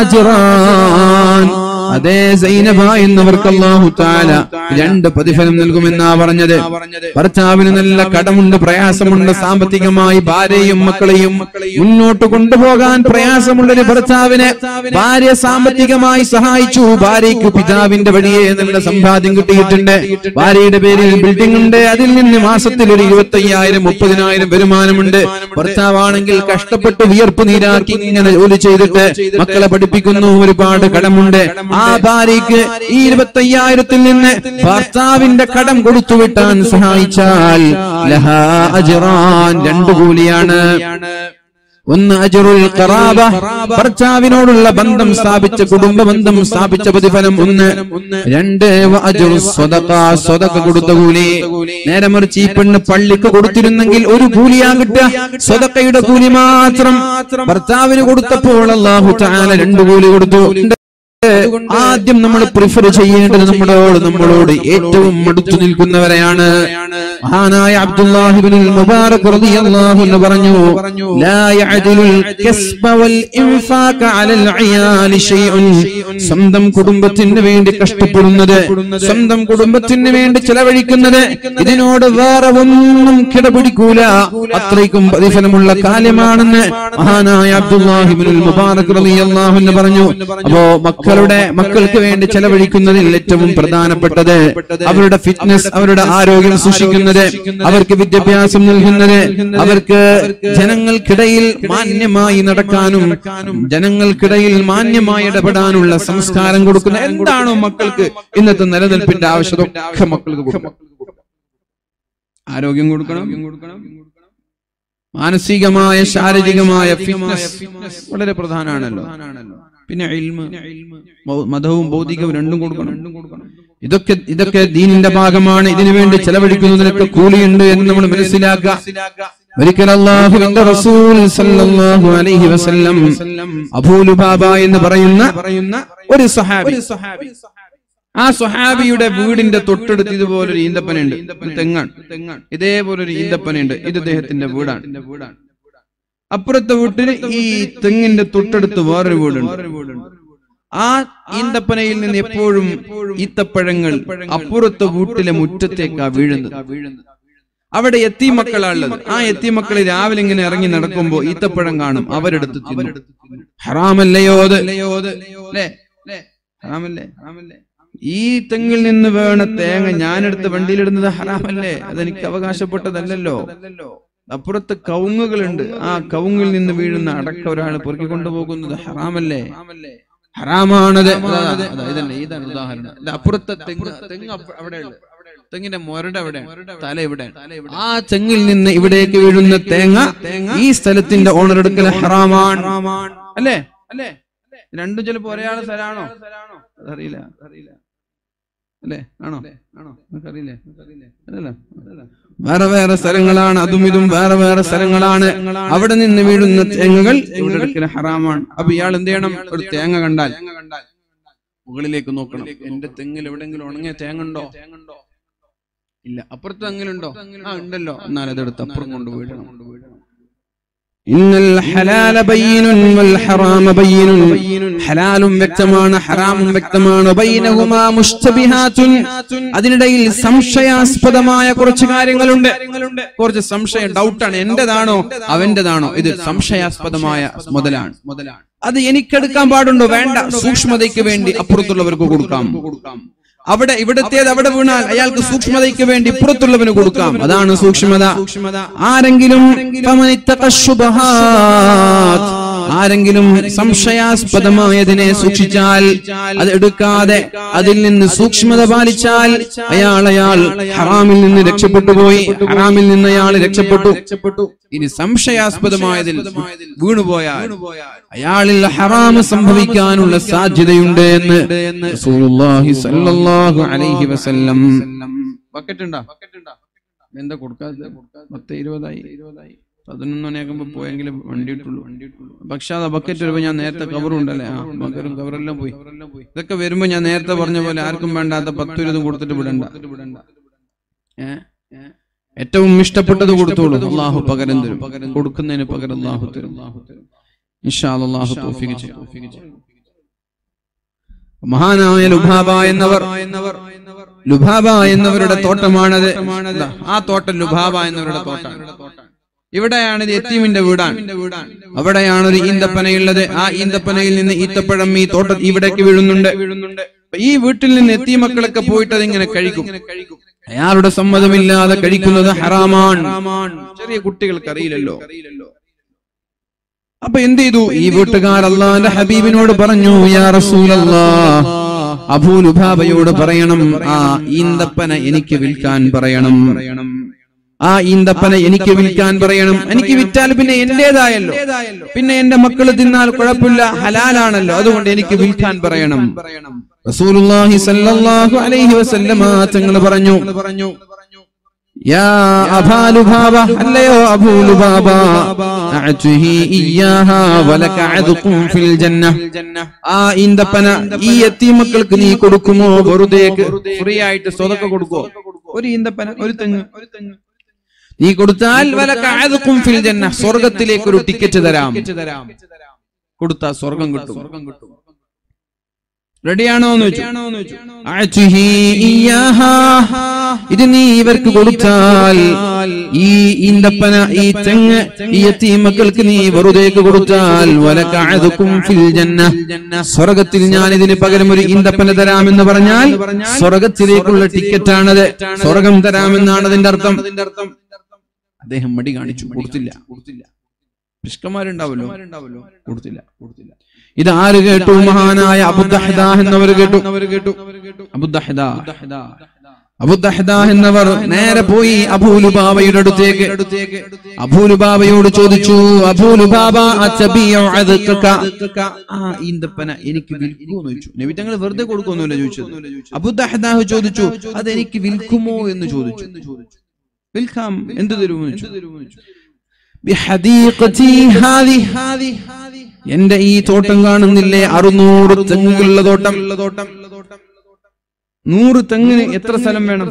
അജ്റാൻ അതേ സൈനബ എന്നവർക്ക് അല്ലാഹു തആല രണ്ട് പ്രതിഫലം നൽകുമെന്നാ പറഞ്ഞത് ഭർത്താവിന് നല്ല കടമുണ്ട് പ്രയാസമുണ്ട് സാമ്പത്തികമായി ഭാര്യയും മക്കളെയും മുന്നോട്ട് കൊണ്ടുപോകാൻ പ്രയാസമുള്ള ഒരു ഭർത്താവിനെ ഭാര്യ സാമ്പത്തികമായി സഹായിച്ചു ഭാര്യയ്ക്ക് പിതാവിന്റെ വഴിയെ നല്ല സമ്പാദ്യം കിട്ടിയിട്ടുണ്ട് ഭാര്യയുടെ പേരിൽ ബിൽഡിംഗ് ഉണ്ട് അതിൽ നിന്ന് മാസത്തിൽ ഒരു ഇരുപത്തി അയ്യായിരം മുപ്പതിനായിരം വരുമാനമുണ്ട് ഭർത്താവാണെങ്കിൽ കഷ്ടപ്പെട്ട് വിയർപ്പ് നീരാക്കി ഇങ്ങനെ ജോലി ചെയ്തിട്ട് മക്കളെ പഠിപ്പിക്കുന്നു ഒരുപാട് കടമുണ്ട് ആ ഭാര്യയ്ക്ക് ഈ ഇരുപത്തി അയ്യായിരത്തിൽ നിന്ന് ഭർത്താവിന്റെ കടം കൊടുത്തു വിട്ടാൻ സഹായിച്ചാൽ ലഹാ അജ്റാൻ രണ്ടു കൂലിയാണ് ഒന്ന് അജറുൽ ഖറാബ ഭർത്താവിനോടുള്ള ബന്ധം സ്ഥാപിച്ച കുടുംബ ബന്ധം സ്ഥാപിച്ച പ്രതിഫലം ഒന്ന് രണ്ട് വ അജ്റു സ്വതക സ്വതക കൊടുത്ത കൂലി നേരെ മറിച്ച് ഈ പെണ്ണ് പള്ളിക്ക് കൊടുത്തിരുന്നെങ്കിൽ ഒരു കൂലിയാ കിട്ടുക സ്വതക്കയുടെ കൂലി മാത്രം ഭർത്താവിന് കൊടുത്തപ്പോൾ അള്ളാഹു തആല രണ്ട് കൂലി കൊടുത്തു ആദ്യം നമ്മൾ പ്രിഫർ ചെയ്യേണ്ടത് നമ്മളോട് നമ്മളോട് ഏറ്റവും അടുത്തു നിൽക്കുന്നവരെയാണ് മഹാനായ അബ്ദുല്ലാഹിബ്നുൽ മുബാറക് റളിയല്ലാഹു അൻഹു പറഞ്ഞു ലാ യഅദിലുൽ കസ്ബ വൽ ഇൻഫാഖ അലൽ അയാലി ഷൈഉൻ സ്വന്തം കുടുംബത്തിന് വേണ്ടി കഷ്ടപ്പെടുന്നത് സ്വന്തം കുടുംബത്തിന് വേണ്ടി ചെലവഴിക്കുന്നത് ഇതിനോട് വേറെ ഒന്നും കിടപിടിക്കൂല അത്രയ്ക്കും പ്രതിഫലമുള്ള കാര്യമാണെന്ന് മഹാനായ അബ്ദുല്ലാഹിബ്നുൽ മുബാറക് റളിയല്ലാഹു അൻഹു പറഞ്ഞു അപ്പോ മക്കളുടെ മക്കൾക്ക് വേണ്ടി ചെലവഴിക്കുന്നതിൽ ഏറ്റവും പ്രധാനപ്പെട്ടത് അവരുടെ ഫിറ്റ്നസ് അവരുടെ ആരോഗ്യം സൂക്ഷിക്കുന്നത് അവർക്ക് വിദ്യാഭ്യാസം നൽകുന്നത് അവർക്ക് ജനങ്ങൾക്കിടയിൽ മാന്യമായി നടക്കാനും ജനങ്ങൾക്കിടയിൽ മാന്യമായി ഇടപെടാനുള്ള സംസ്കാരം കൊടുക്കുന്ന എന്താണോ മക്കൾക്ക് ഇന്നത്തെ നിലനിൽപ്പിന്റെ ആവശ്യത ഒക്കെ മക്കൾക്ക് കൊടുക്കണം ആരോഗ്യം കൊടുക്കണം മാനസികമായ ശാരീരികമായ ഫിറ്റ്നസ് വളരെ പ്രധാനമാണല്ലോ പിന്നെ ഇൽമ്, മൗ- മതവും ഭൗതികവും രണ്ടും കൊടുക്കണം ഇതൊക്കെ ഇതൊക്കെ ദീനിന്റെ ഭാഗമാണ് ഇതിനു വേണ്ടി ചെലവഴിക്കുന്നതിനൊക്കെ കൂലിയുണ്ട് എന്ന് നമ്മൾ മനസ്സിലാക്കുക ഒരിക്കൽ അള്ളാഹുവിന്റെ റസൂൽ സല്ലല്ലാഹു അലൈഹി വസല്ലം അബൂ ലുബാബ എന്ന് പറയുന്ന പറയുന്ന ഒരു സഹാബി ആ സ്വഹാബിയുടെ വീടിന്റെ തൊട്ടടുത്ത് ഇതുപോലൊരു ഈന്തപ്പനുണ്ട് ഒരു തെങ്ങാണ് തെങ്ങാണ് ഇതേപോലൊരു ഈന്തപ്പനുണ്ട് ഇത് അദ്ദേഹത്തിന്റെ വീടാണ് അപ്പുറത്തെ വീട്ടില് ഈ തെങ്ങിന്റെ തൊട്ടടുത്ത് വേറൊരു വീടുണ്ട് ആ ഈന്തപ്പനയിൽ നിന്ന് എപ്പോഴും ഈത്തപ്പഴങ്ങൾ അപ്പുറത്തെ വീട്ടിലെ മുറ്റത്തേക്കാ വീഴുന്നത് അവിടെ എത്തി മക്കളാണുള്ളത് ആ എത്തി മക്കൾ രാവിലെ ഇങ്ങനെ ഇറങ്ങി നടക്കുമ്പോ ഈത്തപ്പഴം കാണും അവരെടുത്ത് തിന്നും ഹറാമല്ലയോ അത് അല്ലേ ഹറാമല്ലേ ഹറാമല്ലേ ഈ തെങ്ങിൽ നിന്ന് വേണ തേങ്ങ ഞാനെടുത്ത് വണ്ടിയിലിടുന്നത് ഹറാമല്ലേ അതെനിക്ക് അവകാശപ്പെട്ടതല്ലല്ലോ അപ്പുറത്ത് കവുങ്ങുകളുണ്ട് ആ കവുങ്ങിൽ നിന്ന് വീഴുന്ന അടക്ക ഒരാൾ പൊറുക്കി കൊണ്ടുപോകുന്നത് ഹറാമല്ലേ ഹറാമാണത് അതാ, അതാ, ഇതല്ലേ ഇതാണ് ഉദാഹരണം ഇത് അപ്പുറത്തെ തെങ്ങ് തെങ്ങ് അപ്പ- അവിടെയുണ്ട് തെങ്ങിന്റെ മൊരട് അവിടെ തല ഇവിടെ ആ തെങ്ങിൽ നിന്ന് ഇവിടേക്ക് വീഴുന്ന തേങ്ങ ഈ സ്ഥലത്തിന്റെ ഓണർ എടുക്കൽ ഹറാമാണ് അല്ലേ അല്ലേ രണ്ടും ചിലപ്പോ ഒരേ ആളെ സ്ഥലമാണോ അതറിയില്ല അറിയില്ല അല്ലേ ആണോ ആണോ അറിയില്ലേ അതല്ല വേറെ വേറെ സ്ഥലങ്ങളാണ് അതും ഇതും വേറെ വേറെ സ്ഥലങ്ങളാണ് അവിടെ നിന്ന് വീഴുന്ന തേങ്ങകൾ ഇവിടെ എടുക്കൽ ഹറാമാണ് അപ്പൊ ഇയാൾ എന്ത് ചെയ്യണം ഒരു തേങ്ങ കണ്ടാൽ മുകളിലേക്ക് നോക്കണം എന്റെ തെങ്ങിൽ എവിടെങ്കിലും ഉണങ്ങിയ തേങ്ങ ഉണ്ടോ ഇല്ല അപ്പുറത്ത് തെങ്ങിലുണ്ടോ ആ ഉണ്ടല്ലോ എന്നാൽ അതെടുത്ത് അപ്പുറം കൊണ്ട് വീഴണം ഇന്നൽ ഹലാല ബയ്യിനുൻ വൽ ഹറാമ ബയ്യിനുൻ ഹലാലും വ്യക്തമാണ് ഹറാമും വ്യക്തമാണ് ബൈനഹുമാ മുഷ്തബിഹാത്തുൻ അതിനിടയിൽ സംശയാസ്പദമായ കുറച്ച് കാര്യങ്ങളുണ്ട് കുറച്ച് സംശയം ഡൗട്ടാണ് എന്റേതാണോ അവന്റേതാണോ ഇത് സംശയാസ്പദമായ മുതലാണ് മുതലാണ് അത് എനിക്കെടുക്കാൻ പാടുണ്ടോ വേണ്ട സൂക്ഷ്മതയ്ക്ക് വേണ്ടി അപ്പുറത്തുള്ളവർക്ക് കൊടുക്കാം അവിടെ ഇവിടത്തേത് അവിടെ വീണാൽ അയാൾക്ക് സൂക്ഷ്മതയ്ക്ക് വേണ്ടി പുറത്തുള്ളവന് കൊടുക്കാം അതാണ് സൂക്ഷ്മത ആരെങ്കിലും ഫമനിത്തഖ ശുബഹാത്ത്. ആരെങ്കിലും സംശയാസ്പദമായതിനെ സൂക്ഷിച്ചാൽ അത് എടുക്കാതെ അതിൽ നിന്ന് സൂക്ഷ്മത പാലിച്ചാൽ അയാൾ അയാൾ ഹറാമിൽ നിന്ന് രക്ഷപ്പെട്ടു പോയി ഹറാമിൽ നിന്ന് അയാൾ രക്ഷപ്പെട്ടു ഇനി സംശയാസ്പദമായതിൽ വീണുപോയാൽ അയാളിൽ ഹറാമ് സംഭവിക്കാനുള്ള സാധ്യതയുണ്ട് എന്ന് റസൂലുള്ളാഹി സ്വല്ലല്ലാഹു അലൈഹി വസല്ലം ബക്കറ്റ് ഉണ്ടോ എന്താ കൊടുക്കാതെ പത്ത് ഇരുപതായി ഇരുപതായി പതിനൊന്നണിയാക്കുമ്പോ പോയെങ്കിലും വണ്ടി ഇട്ടുള്ളൂ വണ്ടി ഇട്ടുള്ളൂ പക്ഷെ അത് ബക്കറ്റ് വരുമ്പോ ഞാൻ നേരത്തെ കവറും ഉണ്ടല്ലേ ആ ബക്കറും കവറെല്ലാം പോയി ഇതൊക്കെ വരുമ്പോ ഞാൻ നേരത്തെ പറഞ്ഞ പോലെ ആർക്കും വേണ്ടാത്ത പത്ത് ഇരുപതും കൊടുത്തിട്ട് വിടണ്ട ഏ ഏറ്റവും ഇഷ്ടപ്പെട്ടത് കൊടുത്തോളൂ അള്ളാഹു പകരം തരും കൊടുക്കുന്നതിന് പകരം അള്ളാഹു തരും ഇൻഷാ അല്ലാഹു തൗഫീഖ് ചെയ്യും മഹാനായ ലുഭാബ എന്നവർ ലുഭാബ എന്നവരുടെ തോട്ടമാണത് ദാ, ആ തോട്ടം ലുഭാബ എന്നവരുടെ തോട്ടമാണ് ഇവിടെയാണ് ഇത് എത്തീമിന്റെ വീടാണ് അവിടെയാണ് ഒരു ഈന്തപ്പനയുള്ളത് ആ ഈന്തപ്പനയിൽ നിന്ന് ഈത്തപ്പഴം ഈ തോട്ട ഇവിടേക്ക് വീഴുന്നുണ്ട് അപ്പൊ ഈ വീട്ടിൽ നിന്ന് എത്തിയ മക്കളൊക്കെ പോയിട്ട് അതിങ്ങനെ കഴിക്കും അയാളുടെ സമ്മതമില്ലാതെ കഴിക്കുന്നത് ഹറാമാണ് ചെറിയ കുട്ടികൾക്ക് അറിയില്ലല്ലോ അപ്പൊ എന്ത് ചെയ്തു ഈ വീട്ടുകാർ അള്ളാന്റെ ഹബീബിനോട് പറഞ്ഞു യാ റസൂലല്ലാ അബൂ ലുബാബയോട് പറയണം ആ ഈന്തപ്പന എനിക്ക് വിൽക്കാൻ പറയണം ആ ഈന്തപ്പന എനിക്ക് വിൽക്കാൻ പറയണം എനിക്ക് വിറ്റാൽ പിന്നെ എന്റേതായല്ലോ പിന്നെ എന്റെ മക്കള് തിന്നാൽ കുഴപ്പമില്ല ഹലാലാണല്ലോ അതുകൊണ്ട് എനിക്ക് വിൽക്കാൻ പറയണം റസൂലുള്ളാഹി സല്ലല്ലാഹു അലൈഹി വസല്ലമ തങ്ങൾ പറഞ്ഞു പറഞ്ഞു യാ അബാ ലുബാബ അല്ലയോ അബൂ ലുബാബ അഅ്തുഹി ഇയ്യാഹാ വലക അദ്ഖും ഫിൽ ജന്ന ആ ഈന്തപ്പന ഈ യത്തീമക്കൾക്ക് നീ കൊടുക്കുമോ വെറുതെ ഫ്രീ ആയിട്ട് സ്വതക്ക കൊടുക്കോ ഒരു ഈന്തപ്പന ഒരു തെങ്ങ് ഒരു തെങ്ങ് നീ കൊടുത്താൽ വലക അദ്ഖും ഫിൽ ജന്ന സ്വർഗ്ഗത്തിലേക്ക് ഒരു ടിക്കറ്റ് തരാം കൊടുത്താ സ്വർഗം കിട്ടും സ്വർഗം കിട്ടും റെഡിയാണോ എന്ന് വെച്ചു അഅ്തുഹി ഇയ്യാഹാ ഇത് നീ ഇവർക്ക് കൊടുത്താൽ ഈ ഈന്തപ്പന ഈ തെങ്ങ് ഈ യത്തീമക്കൾക്ക് നീ വെറുതേക്ക് കൊടുത്താൽ വലക അദ്ഖും ഫിൽ ജന്ന സ്വർഗത്തിൽ ഞാൻ ഇതിന് പകരം ഒരു ഈന്തപ്പന തരാമെന്ന് പറഞ്ഞാൽ സ്വർഗത്തിലേക്കുള്ള ടിക്കറ്റാണത് സ്വർഗം തരാമെന്നാണ് അതിന്റെ അർത്ഥം അദ്ദേഹം മടി കാണിച്ചു കൊടുത്തില്ല കൊടുത്തില്ല പിഷ്കന്മാരുണ്ടാവല്ലോ കൊടുത്തില്ല കൊടുത്തില്ല ഇത് ആര് കേട്ടു മഹാനായ അബുദഹദ എന്നവർ കേട്ടു കേട്ടു അബുദഹദ അബുദഹദ എന്നവർ നേരെ പോയി അബൂലുബാബയുടെ അടുത്തേക്ക് അബൂലുബാബയോട് ചോദിച്ചു അബൂലുബാബ അത്തബിയു അദ്ഖക. ആ ഈന്തപ്പന എനിക്ക് വിൽക്കുമോ എന്ന് ചോദിച്ചു നബി തങ്ങൾ വെറുതെ കൊടുക്കുമെന്നല്ല ചോദിച്ചത് അബുദഹദാഹ് ചോദിച്ചു അത് എനിക്ക് വിൽക്കുമോ എന്ന് ചോദിച്ചു വിൽക്കാം എന്ത് തരുമെന്ന് ചോദിച്ചു ബിഹദീഖതി ഹാദി എന്റെ ഈ തോട്ടം കാണുന്നില്ലേ അറുന്നൂറ് തെങ്ങുകളുള്ള തോട്ടം നൂറ് തെങ്ങിന് എത്ര സ്ഥലം വേണം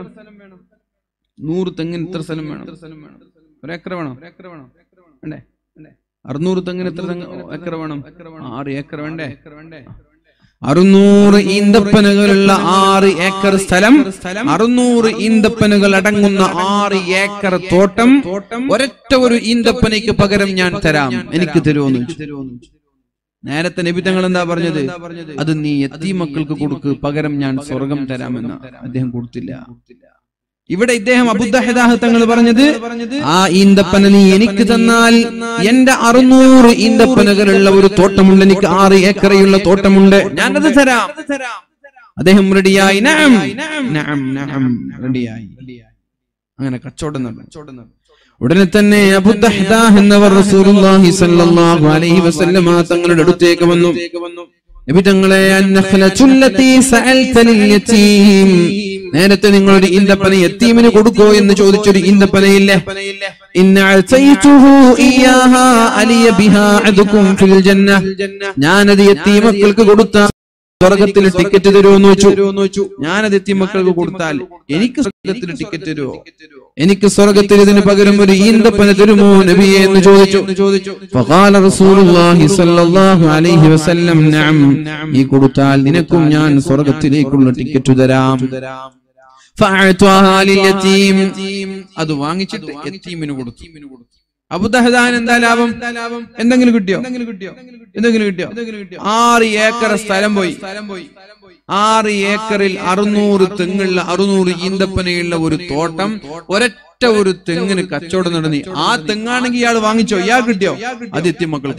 നൂറ് തെങ്ങിന് എത്ര സ്ഥലം വേണം ഒരേക്കർ വേണം വേണ്ടേ അറുന്നൂറ് തെങ്ങിന് എത്ര തെങ്ങ് ഏക്കർ വേണം ആറ് ഏക്കർ വേണ്ടേ അറുന്നൂറ് ഈന്തപ്പനകളുള്ള ആറ് ഏക്കർ സ്ഥലം അറുന്നൂറ് ഈന്തപ്പനകൾ അടങ്ങുന്ന ആറ് ഏക്കർ തോട്ടം ഒരൊറ്റ ഒരു ഈന്തപ്പനയ്ക്ക് പകരം ഞാൻ തരാം എനിക്ക് തരുമോന്ന് ചോദിച്ചു. നേരത്തെ നബിതങ്ങൾ എന്താ പറഞ്ഞത് അത് നീ എത്തി മക്കൾക്ക് കൊടുക്ക് പകരം ഞാൻ സ്വർഗം തരാമെന്ന് അദ്ദേഹം കൊടുത്തില്ല ഇവിടെ ഇദ്ദേഹം അബുദ്ദഹദാഹ് തങ്ങൾ പറഞ്ഞത് ആ ഈന്തപ്പന നീ എനിക്ക് തന്നാൽ എന്റെ അറുന്നൂറ് ഈന്തപ്പനകളുള്ള ഒരു തോട്ടമുണ്ട് എനിക്ക് ആറ് ഏക്കറയുള്ള തോട്ടമുണ്ട് ഞാനത് തരാം അദ്ദേഹം റെഡിയായി നഅം, നഅം, നഅം, റെഡിയായി അങ്ങനെ കച്ചവടം നടന്നു ഉടനെ തന്നെ അബുദ്ദഹദാഹ് എന്നവർ റസൂലുള്ളാഹി സ്വല്ലല്ലാഹു അലൈഹി വസല്ലമ തങ്ങളുടെ അടുത്തേക്ക് വന്നു നബി തങ്ങളെ അന്നഖലത്തുല്ലതി സഅൽതനിൽ യതീം നേരത്തെ നിങ്ങൾ ഒരു ഈന്തപ്പന യത്തീമിന് കൊടുക്കോ എന്ന് ചോദിച്ചൊരു ഈന്തപ്പനയില്ലേ ഇന്ന അഅതൈതുഹു ഇയ്യാഹാ അലിയ ബിഹാ അദുകും ഫിൽ ജന്ന ഞാനത് യത്തീമക്കൾക്ക് കൊടുത്ത സ്വർഗത്തിൽ ടിക്കറ്റ് തരുമോ എന്ന് വെച്ചു ഞാനത് എത്തിമക്കൾക്ക് കൊടുത്താൽ എനിക്ക് സ്വർഗത്തിൽ ടിക്കറ്റ് തരുമോ എനിക്ക് സ്വർഗത്തിൽ ഇതിന് പകരം ഒരു ഈന്തപ്പന തരുമോ നബിയെ എന്ന് ചോദിച്ചു ചോദിച്ചു ഫഖാല റസൂലുള്ളാഹി സ്വല്ലല്ലാഹു അലൈഹി വസല്ലം നഅം ഈ കൊടുത്താൽ നിനക്കും ഞാൻ സ്വർഗത്തിലേക്കുള്ള ടിക്കറ്റ് തരാം ഫഅഅത്വാഹാ ലിൽയതീം. അത് വാങ്ങിച്ചിട്ട് യത്തീമിന് കൊടുത്തു അബുദഹദാൻ എന്താ ലാഭം എന്തെങ്കിലും കിട്ടിയോ എന്തെങ്കിലും കിട്ടിയോ ആറ് ഏക്കർ സ്ഥലം പോയി ആറ് ഏക്കറിൽ അറുന്നൂറ് തെങ്ങുള്ള അറുന്നൂറ് ഈന്തപ്പനയുള്ള ഒരു തോട്ടം ഒരൊറ്റ ഒരു തെങ്ങിന് കച്ചവടം നടന്നി ആ തെങ്ങാണെങ്കിൽ ഇയാൾ വാങ്ങിച്ചോ ഇയാൾ കിട്ടിയോ അത് എത്തിമക്കൾ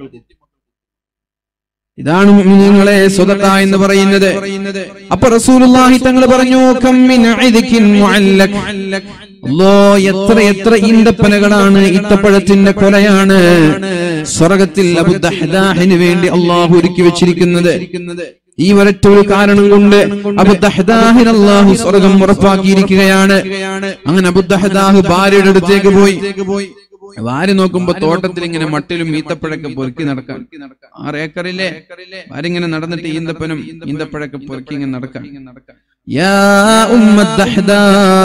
ഇതാണ് മുഅ്മിനീങ്ങളെ സ്വതക്ക എന്ന് പറയുന്നത് അപ്പൊ റസൂലുള്ളാഹി തങ്ങൾ പറഞ്ഞു കം മിൻ ഇദ്കിൻ മുഅല്ലക് അല്ലോ എത്ര എത്ര ഈന്തപ്പനകളാണ് ഇത്തപ്പഴത്തിന്റെ കൊലയാണ് സ്വർഗത്തിൽ അബുദഹദാഹിന് വേണ്ടി അള്ളാഹു ഒരുക്കി വെച്ചിരിക്കുന്നത് ഈ ഒരൊറ്റ ഒരു കാരണം കൊണ്ട് അബുദഹദാഹിന് അള്ളാഹു സ്വർഗം ഉറപ്പാക്കിയിരിക്കുകയാണ് അങ്ങനെ അബുദഹദാഹ് ഭാര്യയുടെ അടുത്തേക്ക് പോയി ഭാര്യ നോക്കുമ്പോ തോട്ടത്തിൽ ഇങ്ങനെ മട്ടിലും ഈത്തപ്പഴൊക്കെ പൊറുക്കി നടക്കാൻ ആറ് ഏക്കറില്ലേ ഭാര്യ ഇങ്ങനെ നടന്നിട്ട് ഈന്തപ്പനും ഈന്തപ്പഴൊക്കെ പൊറുക്കി ഇങ്ങനെ നടക്കാൻ യാ ഉമ്മദ്ദഹദാ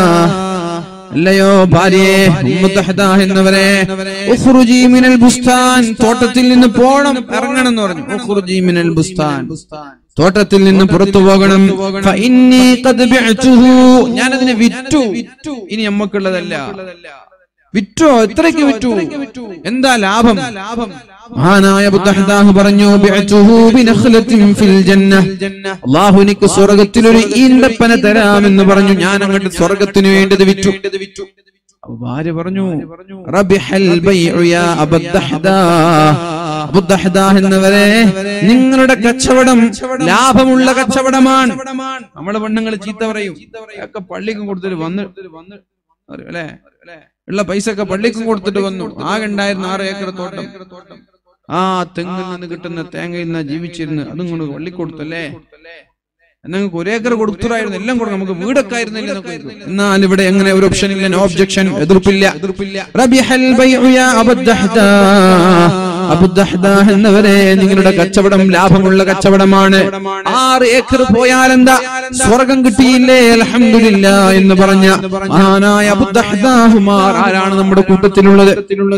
അല്ലയോ ഭാര്യയെ ഉമ്മത്തഹദ എന്നവരെ ഉഖ്റുജി മിനൽ ബുസ്താൻ തോട്ടത്തിൽ നിന്ന് പോണം ഇറങ്ങണം എന്ന് പറഞ്ഞു ഉഖ്റുജി മിനൽ ബുസ്താൻ തോട്ടത്തിൽ നിന്ന് പുറത്തു പോകണം ഫഇന്നി ഖദ് ബിഅതുഹു ഞാനതിനെ വിറ്റു ഇനി നമ്മക്കുള്ളതല്ല വിറ്റോ എത്രയ്ക്ക് വിറ്റു എന്താ ലാഭം മഹാനായ ബുദ്ധഹദാഹ് പറഞ്ഞു ബിഅതുഹു ബിനഖ്ലത്തിൻ ഫിൽ ജന്ന അല്ലാഹു എനിക്ക് സ്വർഗ്ഗത്തിൽ ഒരു ഈന്തപ്പന തരാമെന്ന് പറഞ്ഞു ഞാൻ അങ്ങോട്ട് സ്വർഗ്ഗത്തിന് വേണ്ടി ഇത് വിറ്റു അപ്പൊ ഭാര്യ പറഞ്ഞു റബിഹൽ ബൈഉ യാ അബദ്ദഹദാ അബുദ്ദഹദാ എന്നവരെ നിങ്ങളുടെ കച്ചവടം ലാഭമുള്ള കച്ചവടമാണ് നമ്മളെ പെണ്ണുങ്ങൾ ചീത്ത പറയും ഒക്കെ പള്ളിക്കും കൊടുത്തിട്ട് വന്ന് അറിയും അല്ലേ ഉള്ള പൈസ ഒക്കെ പള്ളിക്കും കൊടുത്തിട്ട് വന്നു ആകെ ഉണ്ടായിരുന്ന ആറ് ഏക്കർ തോട്ടം ആ തെങ്ങിൽ നിന്ന് കിട്ടുന്ന തേങ്ങയിൽ നിന്ന് ജീവിച്ചിരുന്ന് അതും കൊണ്ട് പള്ളി കൊടുത്തല്ലേ നിങ്ങൾക്ക് ഒരേക്കർ കൊടുത്തുറായിരുന്നു എല്ലാം കൊടുക്കും നമുക്ക് വീടൊക്കെ ആയിരുന്നില്ല എന്നൊക്കെ ചോദിക്കും. എന്നാൽ ഇവിടെ എങ്ങനെ ഒരു ഓപ്ഷൻ ഇല്ല നോ ഒബ്ജക്ഷൻ എതിർപ്പില്ല റബിഹൽ ബൈഉ യാ അബദ്ദഹദാ. അബുദ്ദഹദാ എന്നവരെ നിങ്ങളുടെ കച്ചവടം ലാഭമുള്ള കച്ചവടമാണ് ആറ് ഏക്കർ പോയാൽ എന്താ സ്വർഗം കിട്ടിയില്ലേ അൽഹംദുലില്ല എന്ന് പറഞ്ഞ മഹാനായ അബുദ്ദഹദാഹുമാർ ആരാണ് നമ്മുടെ കൂട്ടത്തിലുള്ളത്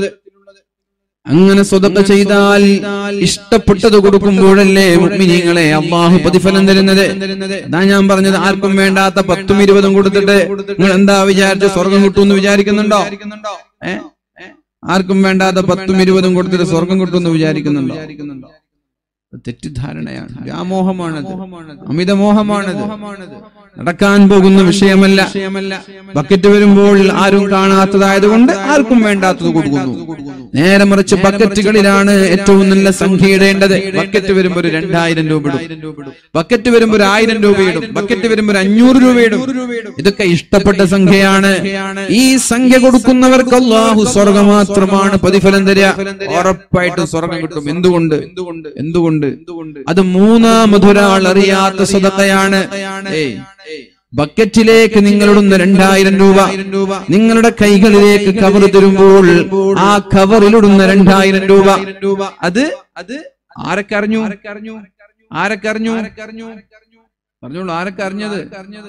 അങ്ങനെ സ്വതക്ക ചെയ്താൽ ഇഷ്ടപ്പെട്ടത് കൊടുക്കുമ്പോഴല്ലേ മുഅ്മിനീങ്ങളെ അള്ളാഹു പ്രതിഫലം തരുന്നത് അതാ ഞാൻ പറഞ്ഞത് ആർക്കും വേണ്ടാത്ത പത്തും ഇരുപതും കൊടുത്തിട്ട് നിങ്ങൾ എന്താ വിചാരിച്ച് സ്വർഗം കിട്ടുമെന്ന് വിചാരിക്കുന്നുണ്ടോ ഏ ആർക്കും വേണ്ടാത്ത പത്തും ഇരുപതും കൊടുത്തിട്ട് സ്വർഗം കിട്ടുമെന്ന് വിചാരിക്കുന്നുണ്ടോ അത് തെറ്റിദ്ധാരണയാണ് വ്യാമോഹമാണത് അമിതമോഹമാണത് നടക്കാൻ പോകുന്ന വിഷയമല്ല ബക്കറ്റ് വരുമ്പോൾ ആരും കാണാത്തതായതുകൊണ്ട് ആർക്കും വേണ്ടാത്തത് കൊടുക്കുന്നു നേരെ മറിച്ച് ബക്കറ്റുകളിലാണ് ഏറ്റവും നല്ല സംഖ്യ ഇടേണ്ടത് ബക്കറ്റ് വരുമ്പോൾ ഒരു രണ്ടായിരം രൂപ ഇടും ബക്കറ്റ് വരുമ്പോൾ ഒരു ആയിരം രൂപ ഇടും ബക്കറ്റ് വരുമ്പോൾ ഒരു അഞ്ഞൂറ് രൂപ ഇടും ഇതൊക്കെ ഇഷ്ടപ്പെട്ട സംഖ്യയാണ് ഈ സംഖ്യ കൊടുക്കുന്നവർക്ക് അള്ളാഹു സ്വർഗം മാത്രമാണ് പ്രതിഫലം തരിക ഉറപ്പായിട്ടും സ്വർഗം കിട്ടും എന്തുകൊണ്ട് എന്തുകൊണ്ട് അത് മൂന്നാമതൊരാൾ അറിയാത്ത സ്വതക്കയാണ് ഏയ് ബക്കറ്റിലേക്ക് നിങ്ങളിടുന്ന രണ്ടായിരം രൂപ നിങ്ങളുടെ കൈകളിലേക്ക് കവർ തരുമ്പോൾ ആ കവറിലിടുന്ന രണ്ടായിരം രൂപ അത് അത് ആരൊക്കെ അറിഞ്ഞു ആരൊക്കെ അറിഞ്ഞു പറഞ്ഞോളൂ ആരൊക്കെ അറിഞ്ഞത്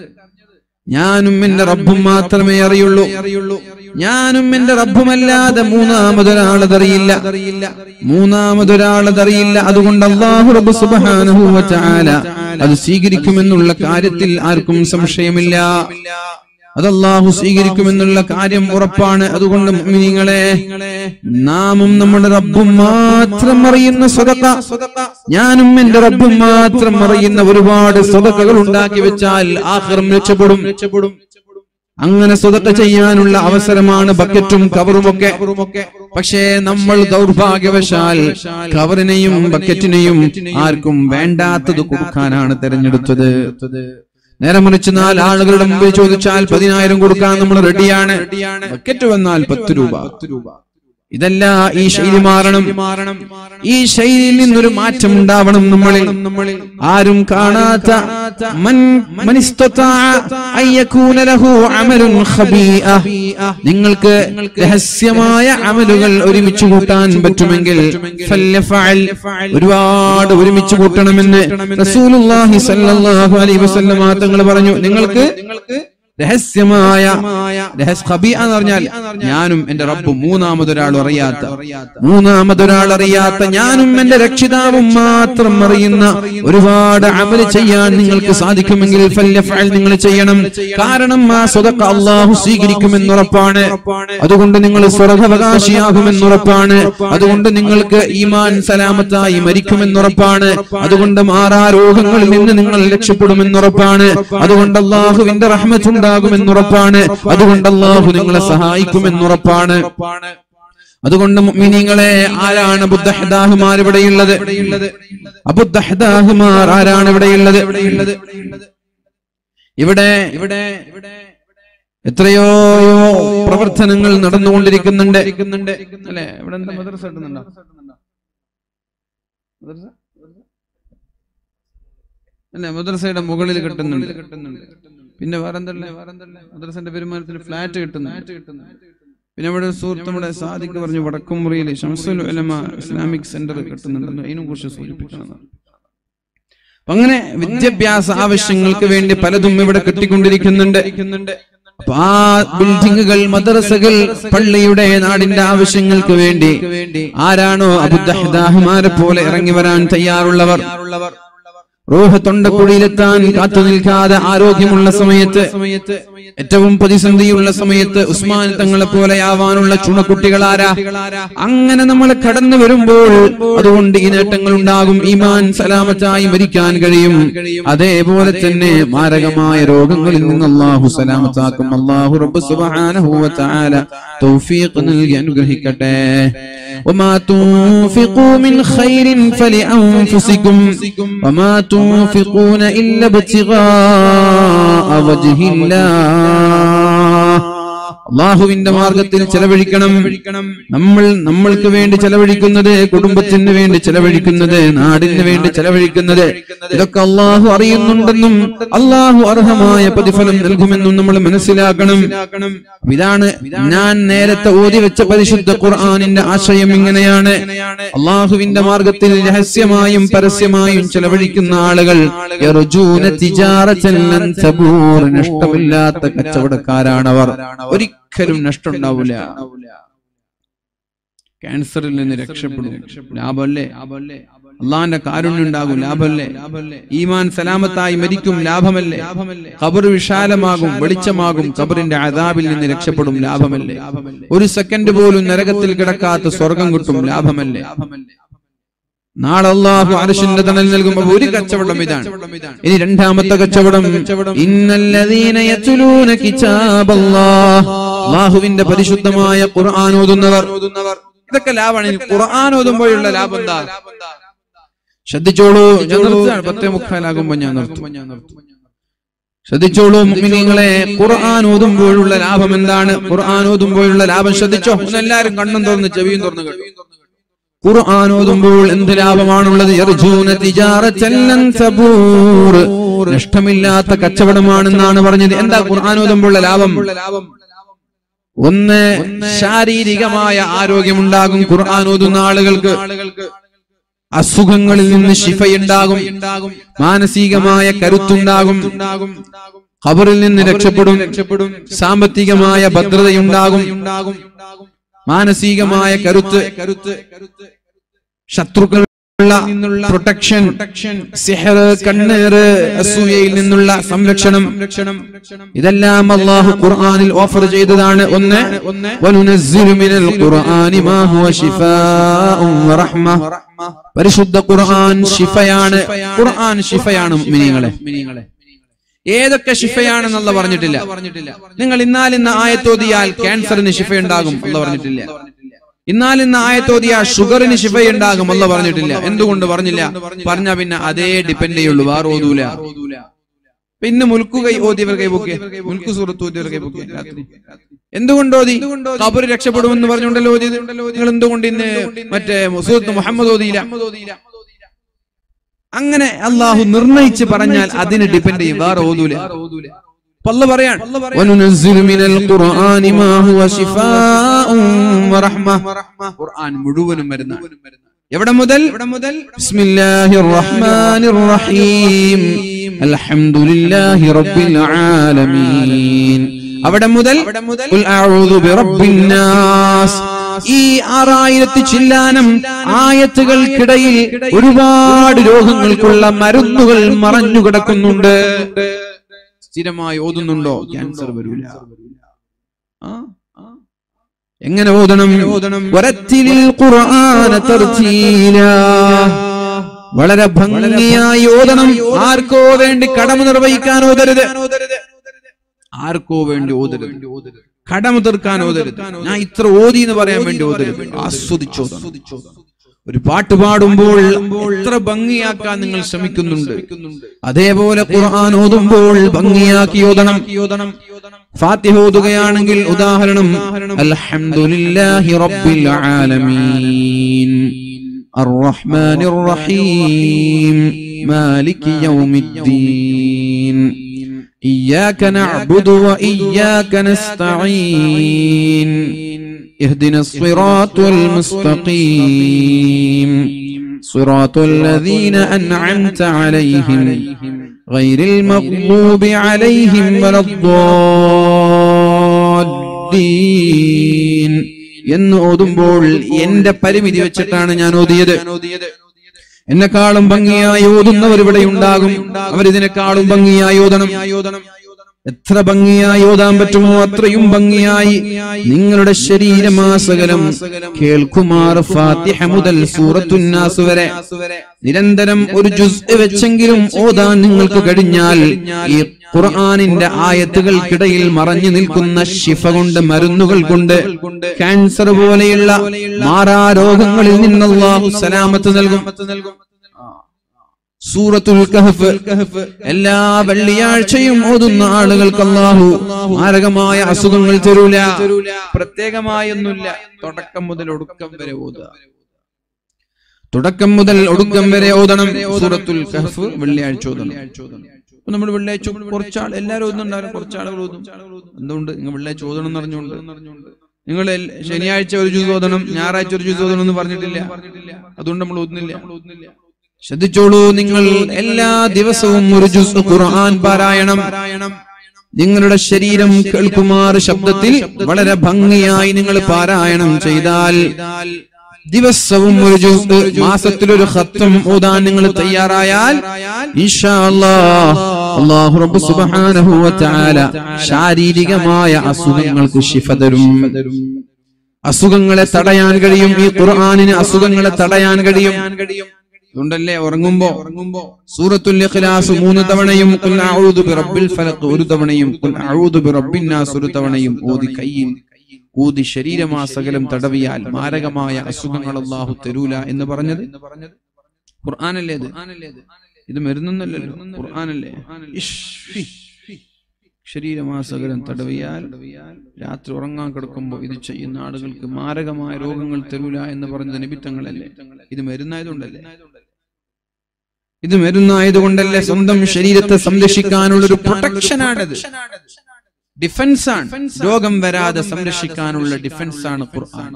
ഞാനും എന്റെ റബ്ബും മാത്രമേ അറിയുള്ളൂ ഞാനും എന്റെ റബ്ബുമല്ലാതെ മൂന്നാമതൊരാളതറിയില്ല മൂന്നാമതൊരാളതറിയില്ല അതുകൊണ്ട് അള്ളാഹു റബ്ബ് സുബ്ഹാനഹു വ തആല അത് സ്വീകരിക്കുമെന്നുള്ള കാര്യത്തിൽ ആർക്കും സംശയമില്ല അത് അള്ളാഹു സ്വീകരിക്കുമെന്നുള്ള കാര്യം ഉറപ്പാണ് അതുകൊണ്ട് മുഅ്മിനീങ്ങളെ നാമും നമ്മുടെ റബ്ബും മാത്രം അറിയുന്ന സ്വതക്ക ഞാനും എന്റെ റബ്ബും മാത്രം അറിയുന്ന ഒരുപാട് സ്വതക്കകൾ ഉണ്ടാക്കി വെച്ചാൽ ആഹ്റം രക്ഷപ്പെടും രക്ഷപ്പെടും അങ്ങനെ സ്വതക്ക ചെയ്യാനുള്ള അവസരമാണ് ബക്കറ്റും കവറുമൊക്കെ പക്ഷേ നമ്മൾ ദൗർഭാഗ്യവശാൽ കവറിനെയും ബക്കറ്റിനെയും ആർക്കും വേണ്ടാത്തത് കൊടുക്കാനാണ് തെരഞ്ഞെടുത്തത് നേരെ മറിച്ച് നാല് ആളുകളുടെ മുമ്പിൽ ചോദിച്ചാൽ പതിനായിരം കൊടുക്കാൻ നമ്മൾ റെഡിയാണ് ബക്കറ്റ് വന്നാൽ പത്ത് രൂപ ഇതല്ല ഈ ശൈലി മാറണം ഈ ശൈലിയിൽ നിന്നൊരു മാറ്റം ഉണ്ടാവണം നമ്മളിൽ ആരും കാണാത്ത മൻ മനിസ്തതാഅ അൻ യകൂന ലഹു അമലുൻ ഖബീഅ നിങ്ങൾക്ക് രഹസ്യമായ അമലുകൾ ഒരുമിച്ച് കൂട്ടാൻ പറ്റുമെങ്കിൽ ഫല്യഫഅൽ ഒരുപാട് ഒരുമിച്ച് കൂട്ടണമെന്ന് റസൂലുള്ളാഹി സ്വല്ലല്ലാഹു അലൈഹി വസല്ലമ തങ്ങൾ പറഞ്ഞു നിങ്ങൾക്ക് രഹസ്യമായ രഹസ് ഖബീഅ എന്ന് പറഞ്ഞാൽ ഞാനും എന്റെ റബ്ബും മൂന്നാമതൊരാൾ അറിയാത്ത മൂന്നാമതൊരാൾ അറിയാത്ത ഞാനും എന്റെ രക്ഷിതാവും മാത്രം അറിയുന്ന ഒരുപാട് അമല് ചെയ്യാൻ നിങ്ങൾക്ക് സാധിക്കുമെങ്കിൽ ഫല്യഫഅൽ നിങ്ങൾ ചെയ്യണം കാരണം ആ സ്വതക്ക അള്ളാഹു സ്വീകരിക്കുമെന്നുറപ്പാണ് അതുകൊണ്ട് നിങ്ങൾ സ്വർഗാവകാശിയാകുമെന്നുറപ്പാണ് അതുകൊണ്ട് നിങ്ങൾക്ക് ഈമാൻ സലാമത്തായി മരിക്കുമെന്നുറപ്പാണ് അതുകൊണ്ട് മാറാ രോഗങ്ങളിൽ നിന്ന് നിങ്ങൾ രക്ഷപ്പെടുമെന്നുറപ്പാണ് അതുകൊണ്ട് അള്ളാഹുവിന്റെ റഹ്മത്തുണ്ടാകുമെന്നുറപ്പാണ് അതുകൊണ്ട് അള്ളാഹു നിങ്ങളെ സഹായിക്കുമെന്നുറപ്പാണ് അതുകൊണ്ട് മുഅ്മിനീങ്ങളെ ആരാണ് ബുദ്ധഹദാഹുമാർ ഇവിടെയുള്ളത് അബുദ്ധഹദാഹുമാർ ആരാണ് ഇവിടെയുള്ളത് ഇവിടെ ഇവിടെ എത്രയോ പ്രവർത്തനങ്ങൾ നടന്നുകൊണ്ടിരിക്കുന്നുണ്ട് അല്ലെ ഇവിടെ എന്താ മദ്രസ കിട്ടുന്നുണ്ടോ മദ്രസ? അല്ലെ മദ്രസയുടെ മുകളിൽ കിട്ടുന്നുണ്ട് പിന്നെ വേറെന്തല്ലേ വേറെന്തല്ലേ മദ്രസന്റെ പെരുമാറ്റത്തിൽ ഫ്ലാറ്റ് കിട്ടുന്നു പിന്നെ ഇവിടെ ഒരു സുഹൃത്ത് നമ്മുടെ സാദിക്ക് പറഞ്ഞു വടക്കുമുറിയിൽ ഷംസുൽ ഉലമ ഇസ്ലാമിക് സെന്റർ കിട്ടുന്നുണ്ടെന്ന് അതിനെ കുറിച്ച് സൂചിപ്പിക്കണം അപ്പൊ അങ്ങനെ വിദ്യാഭ്യാസ ആവശ്യങ്ങൾക്ക് വേണ്ടി പലതും ഇവിടെ കിട്ടിക്കൊണ്ടിരിക്കുന്നുണ്ട് അപ്പൊ ആ ബിൽഡിങ്ങുകൾ മദ്രസകൾ പള്ളിയുടെ നാടിന്റെ ആവശ്യങ്ങൾക്ക് വേണ്ടി ആരാണോ അബുദ്ദഹദാഹുമാരെ പോലെ ഇറങ്ങി വരാൻ തയ്യാറുള്ളവർ റൂഹ് തൊണ്ടക്കുഴിയിലെത്താൻ കാത്തു നിൽക്കാതെ ആരോഗ്യമുള്ള സമയത്ത് ഏറ്റവും പ്രതിസന്ധിയുള്ള സമയത്ത് ഉസ്മാൻ തങ്ങളെ പോലെയാവാനുള്ള ചുണക്കുട്ടികളാരാ അങ്ങനെ നമ്മൾ കടന്നു വരുമ്പോൾ അതുകൊണ്ട് ഈ നേട്ടങ്ങൾ ഉണ്ടാകും ഈമാൻ സലാമത്തായി മരിക്കാൻ കഴിയും അതേപോലെ തന്നെ മാരകമായ രോഗങ്ങളിൽ നിന്ന് അള്ളാഹു സലാമത്താക്കും അള്ളാഹു റബ്ബ് സുബ്ഹാനഹു വ തആല തൗഫീഖ് നൽകി അനുഗ്രഹിക്കട്ടെ وما تنفقوا من خير فلأنفسكم وما تنفقون إلا ابتغاء وجه الله അള്ളാഹുവിന്റെ മാർഗത്തിൽ ചെലവഴിക്കണം നമ്മൾ നമ്മൾക്ക് വേണ്ടി ചെലവഴിക്കുന്നത് കുടുംബത്തിന് വേണ്ടി ചെലവഴിക്കുന്നത് നാടിന് വേണ്ടി ചെലവഴിക്കുന്നത് ഇതൊക്കെ അള്ളാഹു അറിയുന്നുണ്ടെന്നും അള്ളാഹു അർഹമായ പ്രതിഫലം നൽകുമെന്നും നമ്മൾ മനസ്സിലാക്കണം ഇതാണ് ഞാൻ നേരത്തെ ഓതി വെച്ച പരിശുദ്ധ ഖുർആാനിന്റെ ആശയം ഇങ്ങനെയാണ് അള്ളാഹുവിന്റെ മാർഗത്തിൽ രഹസ്യമായും പരസ്യമായും ചെലവഴിക്കുന്ന ആളുകൾ യർജൂന തിജാറത്തൻ ലൻ തബൂർ. നഷ്ടമില്ലാത്ത കച്ചവടക്കാരാണവർ ഒരിക്കലും നഷ്ടമുണ്ടാവില്ല ക്യാൻസറിൽ നിന്ന് രക്ഷപ്പെടും ലാഭമല്ലേ അള്ളാന്റെ കാരുണ്യം ഉണ്ടാകും ലാഭമല്ലേ ഈമാൻ സലാമത്തായി മരിക്കും ലാഭമല്ലേ ഖബർ വിശാലമാകും വെളിച്ചമാകും ഖബറിന്റെ അതാബിൽ നിന്ന് രക്ഷപ്പെടും ലാഭമല്ലേ ഒരു സെക്കൻഡ് പോലും നരകത്തിൽ കിടക്കാത്ത സ്വർഗം കിട്ടും ലാഭമല്ലേ നാളെ അള്ളാഹു അർശിന്റെ തണൽ നൽകുമ്പോൾ ഒരു കച്ചവടം ഇതാണ് ഇനി രണ്ടാമത്തെ കച്ചവടം ഇന്നല്ലദീന യത്ലൂന കിതാബല്ലാഹ് അള്ളാഹുവിന്റെ പരിശുദ്ധമായ ഖുർആൻ ഓതുന്നവർ ഇതൊക്കെ ലാഭമാണ് ഇനി ഖുർആൻ ഓതുമ്പോഴുള്ള ലാഭം എന്താ ശ്രദ്ധിച്ചോളൂ ഞാൻ നിർത്തുകയാണ് പത്തേ മുക്കാലാകുമ്പോ ഞാൻ നിർത്തും ശ്രദ്ധിച്ചോളൂ മുഅ്മിനീങ്ങളെ ഖുർആൻ ഓതുമ്പോഴുള്ള ലാഭം എന്താണ് ഖുർആൻ ഓതുമ്പോഴുള്ള ലാഭം ശ്രദ്ധിച്ചോ ഒന്ന് എല്ലാവരും കണ്ണും തുറന്ന് ചെവിയും തുറന്ന് കേട്ടോ ഖുർആൻ ഓതുമ്പോൾ എന്ത് ലാഭമാണുള്ളത് യർജൂന തിജാറത്തൻ ലൻ തബൂർ. നഷ്ടമില്ലാത്ത കച്ചവടമാണെന്നാണ് പറഞ്ഞത് എന്താ ഖുർആൻ ഓതുമ്പോഴുള്ള ലാഭം ഒന്ന് ശാരീരികമായ ആരോഗ്യമുണ്ടാകും ഖുർആൻ ഓതുന്ന ആളുകൾക്ക് അസുഖങ്ങളിൽ നിന്ന് ശിഫയുണ്ടാകും മാനസികമായ കരുത്തുണ്ടാകും ഖബറിൽ നിന്ന് രക്ഷപ്പെടും രക്ഷപ്പെടും സാമ്പത്തികമായ ഭദ്രതയുണ്ടാകും മാനസികമായ കരുത്ത് കരുത്ത് ശത്രുക്കൾ നിന്നുള്ള പ്രൊട്ടക്ഷൻ സിഹർ കണ്ണേറ് അസൂയയിൽ നിന്നുള്ള സംരക്ഷണം ഇതെല്ലാം അള്ളാഹു ഖുർആനിൽ ഓഫർ ചെയ്തതാണ് ഒന്ന് വനുനസ്സിലു മിനൽ ഖുർആനി മാ ഹുവ ശിഫാഉൻ വറഹ്മ പരിശുദ്ധ ഖുർആൻ ശിഫയാണ് ഖുർആൻ ശിഫയാണ് മുഅ്മിനീങ്ങളെ ഏതൊക്കെ ശിഫയാണെന്നുള്ള പറഞ്ഞിട്ടില്ല നിങ്ങൾ ഇന്നാലിന്ന ആയത്തോതിയാൽ ക്യാൻസറിന് ശിഫയുണ്ടാകും അല്ല പറഞ്ഞിട്ടില്ല ഇന്നാലിന്ന ആയത്തോതിയാൽ ഷുഗറിന് ശിഫയുണ്ടാകും അല്ല പറഞ്ഞിട്ടില്ല എന്തുകൊണ്ട് പറഞ്ഞില്ല പറഞ്ഞ പിന്നെ അതേ ഡിപ്പെൻഡ് ചെയ്യുള്ളൂ വേറെ ഓതൂല പിന്നെ മുൽക്കു കൈ ഓതിയവർ കൈപൊക്കെ മുൽക്കു സൂറത്ത് ഓതിയവർ കൈപൊക്കെ രാത്രി എന്തുകൊണ്ട് ഓതി കബറ് രക്ഷപ്പെടുമെന്ന് പറഞ്ഞുകൊണ്ടല്ലോ ഓതിയത് നിങ്ങൾ എന്തുകൊണ്ട് ഇന്ന് മറ്റേ സൂറത്ത് മുഹമ്മദ് ഓതിയില്ല അങ്ങനെ അള്ളാഹു നിർണയിച്ച് പറഞ്ഞാൽ അതിന് ഡിപ്പെൻഡ് ചെയ്യും വേറെ ഓതൂല അപ്പൊ അള്ളാഹ് പറയാൻ വനുനസ്സിലു മിനൽ ഖുർആനി മാ ഹുവ ശിഫാഉൻ വറഹ്മ ഖുർആൻ മുഴുവനും വരുന്ന എവിടെ മുതൽ എവിടെ മുതൽ ബിസ്മില്ലാഹിർ റഹ്മാനിർ റഹീം അൽഹംദുലില്ലാഹി റബ്ബിൽ ആലമീൻ അവിടെ മുതൽ ഖുൽ അഊദു ബിറബ്ബിൻ നാസ് ഈ ആറായിരത്തി ചില്ലാനം ആയത്തുകൾക്കിടയിൽ ഒരുപാട് രോഗങ്ങൾക്കുള്ള മരുന്നുകൾ മറഞ്ഞു കിടക്കുന്നുണ്ട് സ്ഥിരമായി ഓതുന്നുണ്ടോ ക്യാൻസർ വരൂല ആ? എങ്ങനെ ഓതണം ഓതണം വരത്തിലിൽ ഖുർആന തർത്തീലാ വളരെ ഭംഗിയായി ഓതണം ആർക്കോ വേണ്ടി കടമ നിർവഹിക്കാൻ ഓതരുത് ആർക്കോ വേണ്ടി ഓതരുത് കടമ തീർക്കാൻ ഓതരുത് ഞാൻ ഇത്ര ഓതി എന്ന് പറയാൻ വേണ്ടി ഓതരുത് ആസ്വദിച്ചോ ഒരു പാട്ട് പാടുമ്പോൾ എത്ര ഭംഗിയാക്കാൻ നിങ്ങൾ ശ്രമിക്കുന്നുണ്ട് അതേപോലെ ഖുർആൻ ഓതുമ്പോൾ ഭംഗിയാക്കി ഓതണം ഓതണം ഫാത്തിഹ ഓതുകയാണെങ്കിൽ ഉദാഹരണം അൽഹംദുലില്ലാഹി റബ്ബിൽ ആലമീൻ الرحمن الرحيم مالك يوم الدين إياك نعبد وإياك نستعين اهدنا الصراط المستقيم صراط الذين أنعمت عليهم غير المغضوب عليهم ولا الضالين എന്ന് ഓതുമ്പോൾ എന്റെ പരിമിതി വെച്ചിട്ടാണ് ഞാൻ ഓതിയത് എന്നെക്കാളും ഭംഗിയായി ഓതുന്നവർ ഇവിടെ ഉണ്ടാകും അവരിതിനെക്കാളും ഭംഗിയായി ഓതണം എത്ര ഭംഗിയായി ഓതാൻ പറ്റുമോ അത്രയും ഭംഗിയായി നിങ്ങളുടെ ശരീരമാസകലം കേൾക്കുമാർ ഫാത്തിഹ മുതൽ സൂറത്തുന്നാസ് വരെ നിരന്തരം ഒരു ജുസ് വെച്ചെങ്കിലും ഓതാൻ നിങ്ങൾക്ക് കഴിഞ്ഞാൽ ഈ ഖുർആാനിന്റെ ആയത്തുകൾക്കിടയിൽ മറഞ്ഞു നിൽക്കുന്ന ശിഫ കൊണ്ട് മരുന്നുകൾ കൊണ്ട് ക്യാൻസർ പോലെയുള്ള മാറാരോഗങ്ങളിൽ നിന്ന് അല്ലാഹു സലാമത്ത് നൽകും സൂറത്തുൽ കഹഫ് എല്ലാ വെള്ളിയാഴ്ചയും ഓതുന്ന ആളുകൾക്ക് അല്ലാഹു മാരകമായ അസുഖങ്ങൾ തരൂല പ്രത്യേകമായൊന്നുമില്ല തുടക്കം മുതൽ ഒടുക്കം വരെ ഓതുക തുടക്കം മുതൽ ഒടുക്കം വരെ ഓതണം സൂറത്തുൽ കഹഫ് വെള്ളിയാഴ്ച ഓതണം അപ്പൊ നമ്മൾ വെള്ളിയാഴ്ച കുറച്ചാൾ എല്ലാവരും ഓതുന്നുണ്ടാവും കുറച്ചാളുകൾ ഓതും എന്തുകൊണ്ട് നിങ്ങൾ വെള്ളിയാഴ്ച ഓതണം എന്ന് അറിഞ്ഞുകൊണ്ട് നിങ്ങൾ എൽ- ശനിയാഴ്ച ഒരു ജ്യൂസ് ഓതണം ഞായറാഴ്ച ഒരു ജ്യൂസ് ഓതണം എന്ന് പറഞ്ഞിട്ടില്ല അതുകൊണ്ട് നമ്മൾ ഓതുന്നില്ല ശ്രദ്ധിച്ചോളൂ നിങ്ങൾ എല്ലാ ദിവസവും ഒരു ജുസ് ഖുർആൻ പാരായണം നിങ്ങളുടെ ശരീരം കേൾക്കുമാർ ശബ്ദത്തിൽ വളരെ ഭംഗിയായി നിങ്ങൾ പാരായണം ചെയ്താൽ ദിവസവും ഒരു ജുസ് മാസത്തിൽ ഒരു ഖത്തം ഓതാൻ നിങ്ങൾ തയ്യാറായാൽ ഇൻഷാ അല്ലാഹ് അല്ലാഹു റബ്ബ് സുബ്ഹാനഹു വ തആല ശാരീരികമായ അസുഖങ്ങൾക്ക് ശിഫ തരും അസുഖങ്ങളെ തടയാൻ കഴിയും ഈ ഖുർആനിന് അസുഖങ്ങളെ തടയാൻ കഴിയും അതുകൊണ്ടല്ലേ ഉറങ്ങുമ്പോ ഉറങ്ങുമ്പോ സൂറത്തുൽ ഇഖ്ലാസ് മൂന്ന് തവണയും ഖുൽ അഊദു ബിറബ്ബിൽ ഫലഖ് ഒരു തവണയും ഖുൽ അഊദു ബിറബ്ബിൻ നാസ് ഒരു തവണയും ഓതി കയ്യിൽ ഊതി ശരീരമാസകലം തടവിയാൽ മാരകമായ അസുഖങ്ങൾ അല്ലാഹു തരൂല എന്ന് പറഞ്ഞത് ഖുർആനല്ലേ ഇത് ഇത് മരുന്നൊന്നല്ലല്ലോ ഖുർആനല്ലേ ഇഷ്, ഫി. ശരീരമാസകരം തടവിയാൽ രാത്രി ഉറങ്ങാൻ കിടക്കുമ്പോൾ ഇത് ചെയ്യുന്ന ആളുകൾക്ക് മാരകമായ രോഗങ്ങൾ തരൂല എന്ന് പറഞ്ഞത് നിമിത്തങ്ങളല്ലേ ഇത് മരുന്നായതുകൊണ്ടല്ലേ ഇത് മരുന്നായതുകൊണ്ടല്ലേ സ്വന്തം ശരീരത്തെ സംരക്ഷിക്കാനുള്ള ഒരു പ്രൊട്ടക്ഷനാണത് ഡിഫൻസ് ആണ് രോഗം വരാതെ സംരക്ഷിക്കാനുള്ള ഡിഫൻസ് ആണ് ഖുർആൻ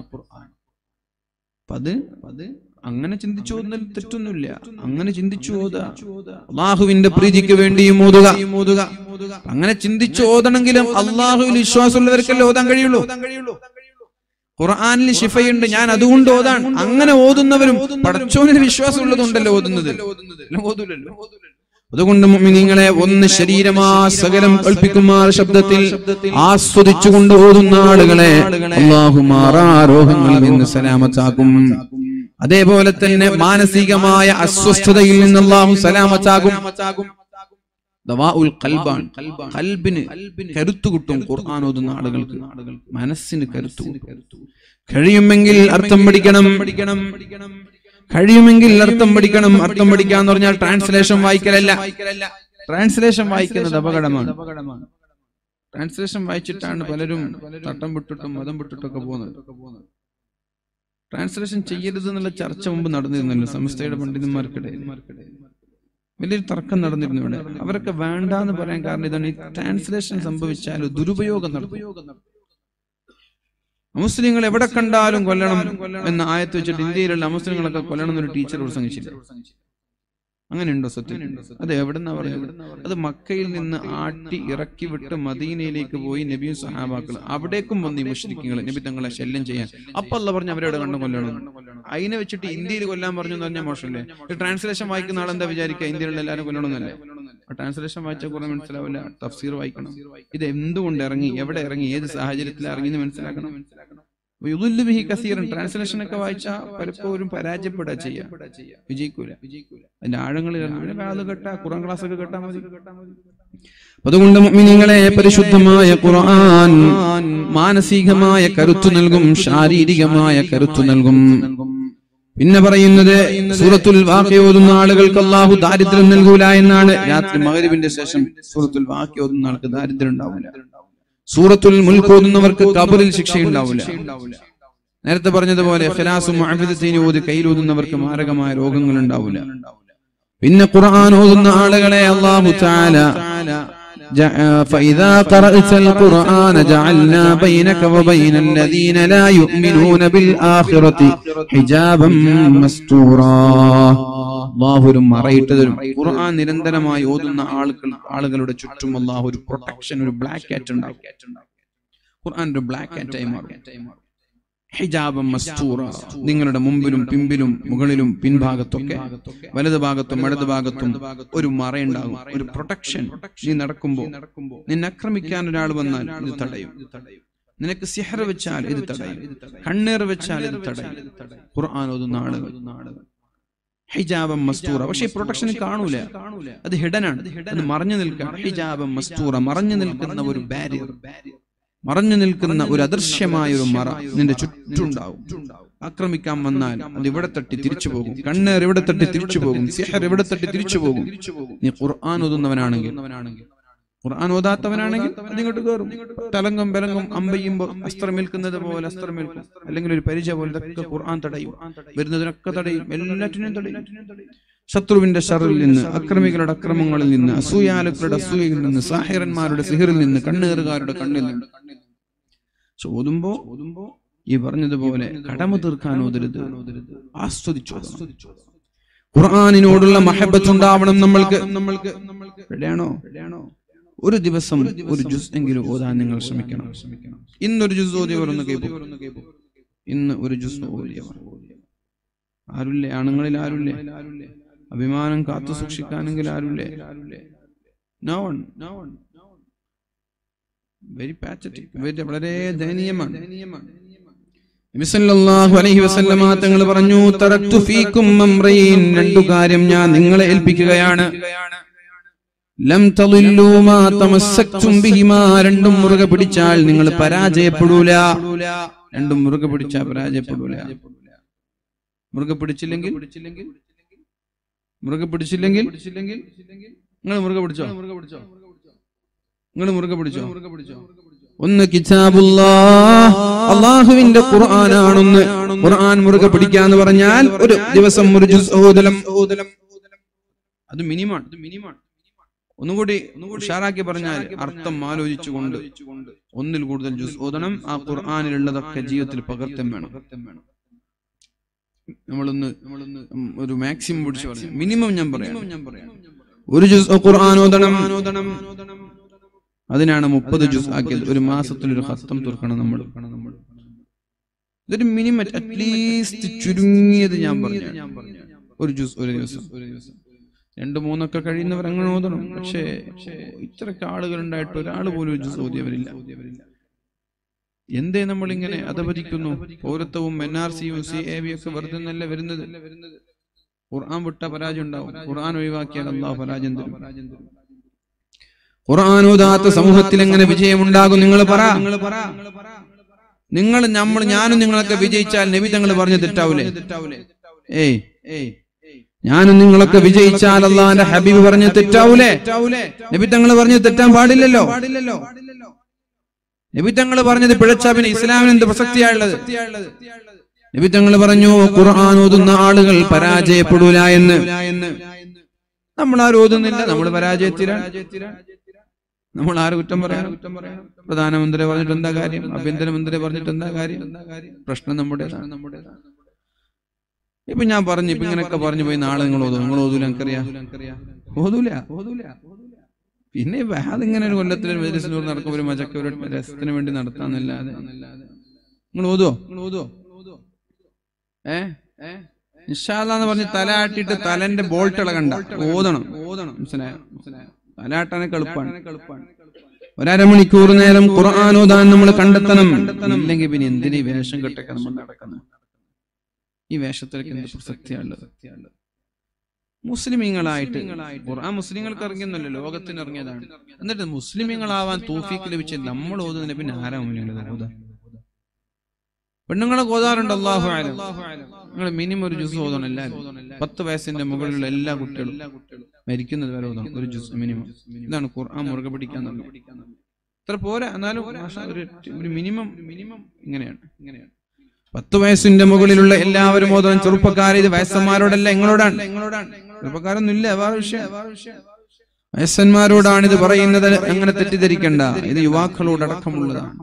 അപ്പൊ അത് അത് അങ്ങനെ ചിന്തിച്ചു ഓതുന്നതിൽ തെറ്റൊന്നുമില്ല അങ്ങനെ ചിന്തിച്ചു ഓതുക അള്ളാഹുവിന്റെ പ്രീതിക്ക് വേണ്ടിയും ഓതുക ഓതുക അങ്ങനെ ചിന്തിച്ചു ഓതണമെങ്കിലും അള്ളാഹുവിൽ വിശ്വാസമുള്ളവർക്കല്ലേ ഓതാൻ കഴിയുള്ളൂ ഖുർആനിൽ ശിഫയുണ്ട് ഞാൻ അതുകൊണ്ട് ഓതാണ് അങ്ങനെ ഓതുന്നവരും പടച്ചോനിൽ വിശ്വാസമുള്ളതുണ്ടല്ലോ ഓതുന്നത് എല്ലാം ഓതൂലല്ലോ അതുകൊണ്ട് നിങ്ങളെ ഒന്ന് ശരീരമാ സകലം കൽപ്പിക്കുമാർ ശബ്ദത്തിൽ ആസ്വദിച്ചുകൊണ്ട് ഓതുന്ന ആളുകളെ അള്ളാഹു മാറാരോഹങ്ങളിൽ നിന്ന് സലാമത്താക്കും അതേപോലെ തന്നെ മാനസികമായ അസ്വസ്ഥതയിൽ നിന്ന് അള്ളാഹു സലാമത്താകും ദവാഉൽ ഖൽബാൻ ഖൽബിന് കരുത്തു കിട്ടും ഖുർആൻ ഓതുന്ന ആളുകൾക്ക് മനസ്സിന് കരുത്തു കഴിയുമെങ്കിൽ അർത്ഥം പഠിക്കണം പഠിക്കണം കഴിയുമെങ്കിൽ അർത്ഥം പഠിക്കണം അർത്ഥം പഠിക്കാന്ന് പറഞ്ഞാൽ ട്രാൻസ്ലേഷൻ വായിക്കലല്ല ട്രാൻസ്ലേഷൻ വായിക്കുന്നത് അപകടമാണ് ട്രാൻസ്ലേഷൻ വായിച്ചിട്ടാണ് പലരും തട്ടം വിട്ടിട്ടും മതം വിട്ടിട്ടൊക്കെ പോകുന്നത് ട്രാൻസ്ലേഷൻ ചെയ്യരുത് എന്നുള്ള ചർച്ച മുമ്പ് നടന്നിരുന്നല്ലോ സംസ്ഥയുടെ പണ്ഡിതന്മാർക്കിടയിൽ വലിയൊരു തർക്കം നടന്നിരുന്നു ഇവിടെ അവരൊക്കെ വേണ്ട എന്ന് പറയാൻ കാരണം ഇതാണ് ഈ ട്രാൻസ്ലേഷൻ സംഭവിച്ചാൽ ദുരുപയോഗം നടക്കും മുസ്ലിങ്ങൾ എവിടെ കണ്ടാലും കൊല്ലണം എന്ന ആയത്ത് വെച്ചിട്ട് ഇന്ത്യയിലുള്ള മുസ്ലിങ്ങളൊക്കെ കൊല്ലണം എന്നൊരു ടീച്ചർ പ്രസംഗിച്ചില്ല അങ്ങനെയുണ്ടോ സത്യം അത് എവിടെന്നാ പറയുന്നത് അത് മക്കയിൽ നിന്ന് ആട്ടി ഇറക്കി വിട്ട് മദീനയിലേക്ക് പോയി നബിയും സഹാബാക്കൾ അവിടേക്കും വന്ന് ഈ മുഷ്രിക്കുകൾ നബി തങ്ങളെ ശല്യം ചെയ്യാൻ അപ്പൊ അല്ല പറഞ്ഞു അവരെവിടെ കണ്ടു കൊല്ലണം അതിനെ വെച്ചിട്ട് ഇന്ത്യയിൽ കൊല്ലാൻ പറഞ്ഞു എന്ന് പറഞ്ഞാൽ മോശമല്ലേ ട്രാൻസ്ലേഷൻ വായിക്കുന്ന ആളെന്താ വിചാരിക്കുക ഇന്ത്യയിലുള്ള എല്ലാവരും കൊല്ലണമെന്നല്ലേ ട്രാൻസ്ലേഷൻ വായിച്ചാൽ കുറെ മനസ്സിലാവില്ല തഫ്സീർ വായിക്കണം ഇത് എന്തുകൊണ്ട് ഇറങ്ങി എവിടെ ഇറങ്ങി ഏത് സാഹചര്യത്തിൽ ഇറങ്ങി എന്ന് മനസ്സിലാക്കണം യുദുല്ലു ബിഹി കസീറൻ ട്രാൻസ്ലേഷൻ ഒക്കെ വായിച്ചാൽ പലപ്പോഴും പരാജയപ്പെടുക ചെയ്യാം വിജയിക്കൂല വിജയിക്കൂല അതിന്റെ ആഴങ്ങളിൽ അത് കേട്ടാ ഖുറാൻ ക്ലാസ് ഒക്കെ കേട്ടാ മതി അതുകൊണ്ട് മുഅ്മിനീങ്ങളെ പരിശുദ്ധമായ ഖുർആൻ മാനസികമായ കരുത്തു നൽകും ശാരീരികമായ കരുത്തു നൽകും പിന്നെ പറയുന്നത് സൂറത്തുൽ വാഖി ഓതുന്ന ആളുകൾക്ക് അള്ളാഹു ദാരിദ്ര്യം നൽകൂല എന്നാണ് രാത്രി മഗ്രിബിന്റെ ശേഷം സൂറത്തുൽ വാഖി ഓതുന്ന ആൾക്ക് ദാരിദ്ര്യം ഉണ്ടാവില്ല സൂറത്തുൽ മുൽക്ക് ഓതുന്നവർക്ക് കബറിൽ ശിക്ഷയുണ്ടാവില്ല നേരത്തെ പറഞ്ഞതുപോലെ ഖിലാസും മുഅബ്ബദത്തീൻ ഓതി കയ്യിലൂതുന്നവർക്ക് മാരകമായ രോഗങ്ങൾ ഉണ്ടാവില്ല പിന്നെ ഖുർആൻ ഓതുന്ന ആളുകളെ അല്ലാഹു തആല فإذا قرأت القرآن جعلنا بينك وبين الذين لا يؤمنون بالآخرة حجابا مستورا അള്ളാഹു ഒരു മറയിട്ട് തരും ഖുർആൻ നിരന്തരമായി ഓതുന്ന ആളുകൾ ആളുകളുടെ ചുറ്റും അള്ളാഹു ഒരു പ്രൊട്ടക്ഷൻ ഒരു ബ്ലാക്ക് കാറ്റ് ഉണ്ടാക്കും ഖുർആൻ ഒരു ബ്ലാക്ക് കാറ്റായി മാറും ഹിജാബം മസ്തൂറ നിങ്ങളുടെ മുമ്പിലും പിമ്പിലും മുകളിലും പിൻഭാഗത്തൊക്കെ വലത് ഭാഗത്തും ഇടത് ഭാഗത്തും ഒരു മറയുണ്ടാകും ഒരു പ്രൊട്ടക്ഷൻ നീ നടക്കുമ്പോൾ നിന്നെ ആക്രമിക്കാൻ ഒരാൾ വന്നാൽ ഇത് തടയും നിനക്ക് സിഹർ വെച്ചാൽ ഇത് തടയും കണ്ണീർ വെച്ചാൽ ഇത് തടയും ഖുർആൻ ഓതുന്ന ആളുകൾ ഹിജാബം മസ്തൂറ പക്ഷെ ഈ പ്രൊട്ടക്ഷൻ കാണൂല അത് ഹിഡനാണ് അത് മറഞ്ഞു നിൽക്കാൻ ഹിജാബം മസ്തൂറ മറഞ്ഞു നിൽക്കുന്ന ഒരു ബാരിയർ മറഞ്ഞു നിൽക്കുന്ന ഒരു അദൃശ്യമായ ഒരു മറ നിന്റെ ചുറ്റുണ്ടാവും ആക്രമിക്കാൻ വന്നാൽ അത് ഇവിടെ തട്ടി തിരിച്ചു പോകും കണ്ണേർ ഇവിടെ തട്ടി തിരിച്ചു പോകും സിഹർ ഇവിടെ തട്ടി തിരിച്ചു പോകും നീ ഖുർആൻ ഓതുന്നവനാണെങ്കിൽ ഖുർആൻ ഓതാത്തവനാണെങ്കിൽ അതിങ്ങോട്ട് കയറും തലങ്കം ബലങ്കം അമ്പയ്യുമ്പോ അസ്ത്രമേൽക്കുന്നത് പോലെ അസ്ത്രമേൽക്കും അല്ലെങ്കിൽ ഒരു പരിചയ പോലെ ഇതൊക്കെ ഖുർആൻ തടയും വരുന്നതിനൊക്കെ തടയും എല്ലാറ്റിനും തടയും ശത്രുവിന്റെ ഷറിൽ നിന്ന് അക്രമികളുടെ അക്രമങ്ങളിൽ നിന്ന് അസൂയാലുക്കളുടെ അസൂയയിൽ നിന്ന് സാഹിറന്മാരുടെ സിഹിറിൽ നിന്ന് കണ്ണേറുകാരുടെ കണ്ണിൽ നിന്ന് ചോതുമ്പോ ഓതുമ്പോ ഈ പറഞ്ഞതുപോലെ കടമ തീർക്കാൻ ഓതരുത് ആസ്വദിച്ചു ഖുർആാനിനോടുള്ള മഹബത്ത് ഉണ്ടാവണം നമ്മൾക്ക് നമ്മൾക്ക് റെഡിയാണോ ഒരു ദിവസം ഒരു ജുസ് എങ്കിലും ഓതാൻ നിങ്ങൾ ശ്രമിക്കണം ഇന്നൊരു ജുസ് ഓതിയവരൊന്ന് കേൾക്കും ഇന്ന് ഒരു ജുസ് ഓതിയവർ ആരുല്ലേ ആണുങ്ങളിൽ ആരുല്ലേ അഭിമാനം കാത്തു സൂക്ഷിക്കാനെങ്കിൽ ആരുല്ലേ no one no one very pathetic very വളരെ ദയനീയമാണ് നബിസല്ലല്ലാഹു അലൈഹി വസല്ലമ തങ്ങൾ പറഞ്ഞു തറക്തു ഫീക്കും അംറൈൻ രണ്ടു കാര്യം ഞാൻ നിങ്ങളെ ഏൽപ്പിക്കുകയാണ് ലം തളില്ലൂ മാ തമസ്സക്തും ബിഹിമാ രണ്ടും മുറുകെ പിടിച്ചാൽ നിങ്ങൾ പരാജയപ്പെടൂല രണ്ടും മുറുകെ പിടിച്ചാൽ പരാജയപ്പെടൂല മുറുകെ പിടിച്ചില്ലെങ്കിൽ മുറുകെ പിടിച്ചില്ലെങ്കിൽ നിങ്ങൾ മുറുകെ പിടിച്ചോ മുറുകെ പിടിച്ചോ നിങ്ങൾ മുറുകെ പിടിച്ചോ ഒന്ന് കിതാബുല്ലാ അള്ളാഹുവിന്റെ ഖുർആനാണൊന്ന് ഖുർആൻ മുറുകെ പിടിക്കാന്ന് പറഞ്ഞാൽ ഒരു ദിവസം ഒരു ജുസ് ഓതലം അത് മിനിമാണ് ഇത് മിനിമാണ് ഒന്നുകൂടി ഉഷാറാക്കി പറഞ്ഞാൽ അർത്ഥം ആലോചിച്ചുകൊണ്ട് ഒന്നിൽ കൂടുതൽ ജുസ് ഓതണം ആ ഖുർആാനിലുള്ളതൊക്കെ ജീവിതത്തിൽ പകർത്തം വേണം നമ്മളൊന്ന് നമ്മളൊന്ന് ഒരു മാക്സിമം പിടിച്ച് പറഞ്ഞു മിനിമം ഞാൻ പറയാം ഞാൻ പറയാം ഒരു ജുസ് ഖുർആൻ ഓതണം അതിനാണ് മുപ്പത് ജുസ് ആക്കിയത് ഒരു മാസത്തിൽ ഒരു ഹസ്തം തീർക്കണം നമ്മൾ നമ്മൾ ഇതൊരു മിനിമം അറ്റ്ലീസ്റ്റ് ചുരുങ്ങിയത് ഞാൻ പറഞ്ഞു ഒരു ജ്യൂസ് ഒരു ദിവസം ഒരു ദിവസം രണ്ട് മൂന്നൊക്കെ കഴിയുന്നവർ അങ്ങനെ ഓതണം പക്ഷേ ഇത്രയൊക്കെ ആളുകൾ ഉണ്ടായിട്ട് ഒരാൾ പോലും ഒരു ജ്യൂസ് ഓതിയവരില്ല എന്തേ നമ്മൾ ഇങ്ങനെ അധപതിക്കുന്നു പൗരത്വവും എൻ ആർ സിയും സി എ ബി ഒക്കെ വെറുതെ നല്ല വരുന്നത് ഖുർആൻ വിട്ട പരാജയം ഉണ്ടാവും ഖുർആൻ ഒഴിവാക്കിയാൽ അള്ളാഹു പരാജയം തരും ഖുർആൻ ഓതാത്ത സമൂഹത്തിൽ എങ്ങനെ വിജയമുണ്ടാകും നിങ്ങൾ പറ നിങ്ങൾ പറ നിങ്ങൾ നമ്മൾ ഞാനും നിങ്ങളൊക്കെ വിജയിച്ചാൽ നബി തങ്ങൾ പറഞ്ഞു തെറ്റാവൂലേ ഏയ് ഏയ് ഞാനും നിങ്ങളൊക്കെ വിജയിച്ചാൽ അള്ളാന്റെ ഹബീബ് പറഞ്ഞ് തെറ്റാവൂലേ നബി തങ്ങൾ പറഞ്ഞു തെറ്റാൻ പാടില്ലല്ലോ നബി തങ്ങൾ പറഞ്ഞത് പിഴച്ച പിന്നെ ഇസ്ലാമിന് എന്ത് പ്രസക്തിയായുള്ളത് നബി തങ്ങൾ പറഞ്ഞു ഖുർആൻ ഓതുന്ന ആളുകൾ പരാജയപ്പെടൂല എന്ന് നമ്മൾ ആരും ഓതുന്നില്ല നമ്മൾ പരാജയത്തിലാണ് നമ്മൾ ആര് കുറ്റം പറയാൻ കുറ്റം പറയാൻ പ്രധാനമന്ത്രി പറഞ്ഞിട്ട് എന്താ കാര്യം ആഭ്യന്തരമന്ത്രി പറഞ്ഞിട്ട് എന്താ കാര്യം പ്രശ്നം നമ്മുടേതാണ് നമ്മുടേതാണ് ഇപ്പൊ ഞാൻ പറഞ്ഞു ഇപ്പൊ ഇങ്ങനെയൊക്കെ പറഞ്ഞു പോയി നാളെ നിങ്ങൾ ഓതും നിങ്ങൾ ഓതൂല എനിക്കറിയാം ഓതൂല ഓതൂല പിന്നെ അതിങ്ങനെ ഒരു കൊല്ലത്തിൽ ഒരു മെഡിസിനൂർ നടക്കും ഒരു മജക്ക ഒരു രസത്തിന് വേണ്ടി നടത്താന്നല്ലാതെ നിങ്ങൾ ഓതുവോ നിങ്ങൾ ഓതുവോ ഏ ഏ നിഷാദാന്ന് പറഞ്ഞ് തലയാട്ടിട്ട് തലന്റെ ബോൾട്ട് ഇളകണ്ട ഓതണം ഓതണം മനസ്സിലായോ മനസ്സിലായോ തലയാട്ടാനൊക്കെ എളുപ്പമാണ് ഒരമണിക്കൂർ നേരം ഖുർആൻ ഓതാൻ നമ്മൾ കണ്ടെത്തണം ഇല്ലെങ്കിൽ പിന്നെ എന്തിനീ വേഷം കെട്ടൊക്കെ നമ്മൾ നടക്കുന്നത് ഈ വേഷത്തിലൊക്കെ എന്ത് പ്രസക്തിയാണുള്ളത് മുസ്ലിമീങ്ങളായിട്ട് ഖുർആൻ മുസ്ലിങ്ങൾക്ക് ഇറങ്ങിയൊന്നുമല്ല ലോകത്തിന് ഇറങ്ങിയതാണ് എന്നിട്ട് മുസ്ലിമീങ്ങളാവാൻ തൂഫീക്ക് ലഭിച്ച നമ്മൾ ഓതുന്നതിന് പിന്നെ ആരാ മുന്നിലുള്ളത് ഓതാ പെണ്ണുങ്ങളെ ഓതാറുണ്ട് അള്ളാഹു ആലം നിങ്ങൾ മിനിമം ഒരു ജ്യൂസ് ഓതണം എല്ലാവരും പത്ത് വയസ്സിന്റെ മുകളിലുള്ള എല്ലാ കുട്ടികളും മരിക്കുന്നത് വരെ ഓതണം ഒരു ജ്യൂസ് മിനിമം ഇതാണ് ഖുർആൻ മുറുകെ പിടിക്കാൻ ഇത്ര പോരാ എന്നാലും മാഷാ ഒരു ഒരു മിനിമം മിനിമം ഇങ്ങനെയാണ് ഇങ്ങനെയാണ് പത്ത് വയസ്സിന്റെ മുകളിലുള്ള എല്ലാവരും ഓതണം ചെറുപ്പക്കാർ ഇത് വയസ്സന്മാരോടല്ല എങ്ങളോടാണ് ചെറുപ്പക്കാരൊന്നും ഇല്ല വേറെ വിഷയം വയസ്സന്മാരോടാണ് ഇത് പറയുന്നത് അങ്ങനെ തെറ്റിദ്ധരിക്കണ്ട ഇത് യുവാക്കളോടക്കമുള്ളതാണ്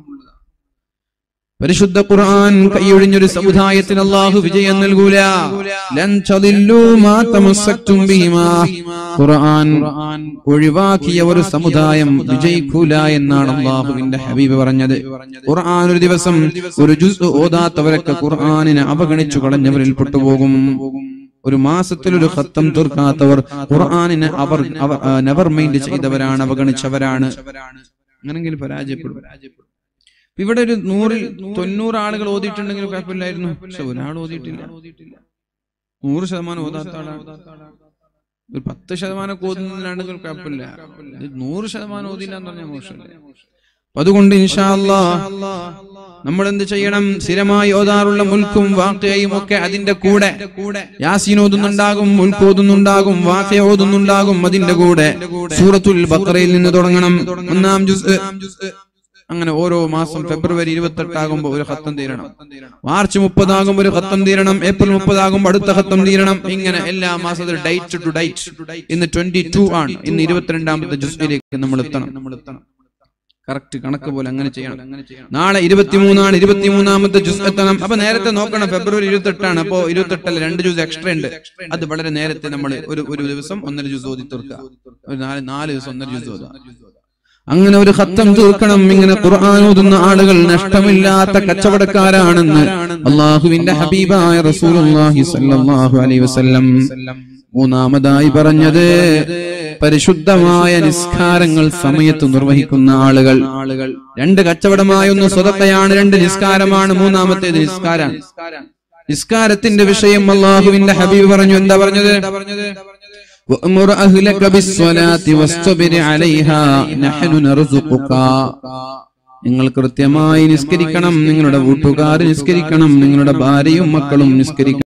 പരിശുദ്ധ ഖുർആൻ കൈയൊഴിഞ്ഞൊരു സമുദായത്തിന് അള്ളാഹു വിജയം നൽകൂല ലൻ തദില്ലൂ മാ തമസ്സക്തും ബിഹിമാ ഖുർആൻ ഒഴിവാക്കിയ ഒരു സമുദായം വിജയിക്കൂല എന്നാണ് അള്ളാഹുവിന്റെ ഹബീബ് പറഞ്ഞത് ഖുർആൻ ഒരു ദിവസം ഒരു ജുസ് ഓതാത്തവരൊക്കെ ഖുർആനിനെ അവഗണിച്ചു കളഞ്ഞവരിൽ പെട്ടുപോകും ഒരു മാസത്തിൽ ഒരു ഖത്തം തീർക്കാത്തവർ ഖുർആനിനെ അവർ നെവർ മൈൻഡ് ചെയ്തവരാണ് അവഗണിച്ചവരാണ് അങ്ങനെങ്കിൽ പരാജയപ്പെടും ഇവിടെ ഒരു നൂറിൽ തൊണ്ണൂറ് ആളുകൾ ഓതിയിട്ടുണ്ടെങ്കിൽ കുഴപ്പമില്ലായിരുന്നു പക്ഷെ ഒരാൾ ഓതിയിട്ടില്ല നൂറ് ശതമാനം ഓതാത്ത ആളാണ് ഒരു പത്ത് ശതമാനം ഓതുന്നതിലാണെങ്കിൽ കുഴപ്പമില്ല ഇത് നൂറ് ശതമാനം ഓതില്ല എന്ന് പറഞ്ഞാൽ മോശമല്ലേ അപ്പൊ അതുകൊണ്ട് ഇൻഷാല്ലാ നമ്മൾ എന്ത് ചെയ്യണം സ്ഥിരമായി ഓതാറുള്ള മുൽക്കും വാക്കയും ഒക്കെ അതിന്റെ കൂടെ യാസീൻ ഓതുന്നുണ്ടാകും മുൽക്ക് ഓതുന്നുണ്ടാകും വാക്ക ഓതുന്നുണ്ടാകും അതിന്റെ കൂടെ സൂറത്തുൽ ബക്കറയിൽ നിന്ന് തുടങ്ങണം ഒന്നാം ജുസ് അങ്ങനെ ഓരോ മാസം ഫെബ്രുവരി ഇരുപത്തെട്ടാകുമ്പോൾ ഒരു ഹത്തം തീരണം മാർച്ച് മുപ്പതാകുമ്പോൾ ഒരു ഹത്തം തീരണം ഏപ്രിൽ മുപ്പതാകുമ്പോൾ അടുത്ത ഹത്തം തീരണം ഇങ്ങനെ എല്ലാ മാസത്തിലും ഡേറ്റ് ടു ഡേറ്റ് ഇന്ന് ട്വന്റി ടു ആണ് ഇന്ന് ഇരുപത്തിരണ്ടാമത്തെ ജുസിലേക്ക് നമ്മൾ എത്തണം നമ്മൾ എത്തണം കറക്റ്റ് കണക്ക് പോലെ അങ്ങനെ ചെയ്യണം നാളെ ഇരുപത്തിമൂന്നാണ് ഇരുപത്തിമൂന്നാമത്തെ ജുസ് എത്തണം അപ്പൊ നേരത്തെ നോക്കണം ഫെബ്രുവരി ഇരുപത്തെട്ടാണ് അപ്പോ ഇരുപത്തെട്ടല്ല രണ്ട് ജ്യൂസ് എക്സ്ട്രാ ഉണ്ട് അത് വളരെ നേരത്തെ നമ്മൾ ഒരു ഒരു ദിവസം ഒന്നര ജ്യൂസ് ഓതി തീർക്കുക ഒരു നാല് നാല് ദിവസം ഒന്നര ജ്യൂസ് ഓതാം അങ്ങനെ ഒരു ഹത്തം തീർക്കണം ഇങ്ങനെ ഖുർആൻ ഓതുന്ന ആളുകൾ നഷ്ടമില്ലാത്ത കച്ചവടക്കാരാണെന്ന് അള്ളാഹുവിന്റെ ഹബീബായ റസൂലുള്ളാഹി സ്വല്ലല്ലാഹു അലൈഹി വസല്ലം മൂന്നാമതായി പറഞ്ഞത് പരിശുദ്ധമായ നിസ്കാരങ്ങൾ സമയത്ത് നിർവഹിക്കുന്ന ആളുകൾ ആളുകൾ രണ്ട് കച്ചവടമായ ഒന്ന് സ്വതക്കയാണ് രണ്ട് നിസ്കാരമാണ് മൂന്നാമത്തേത് നിസ്കാരം നിസ്കാരത്തിന്റെ വിഷയം അള്ളാഹുവിന്റെ ഹബീബ് പറഞ്ഞു എന്താ പറഞ്ഞത് وأمر أهلك بالصلاة واصطبر عليها نحن نرزقك നിങ്ങൾ കൃത്യമായി നിസ്കരിക്കണം നിങ്ങളുടെ വീട്ടുകാർ നിസ്കരിക്കണം നിങ്ങളുടെ ഭാര്യയും മക്കളും നിസ്കരിക്കണം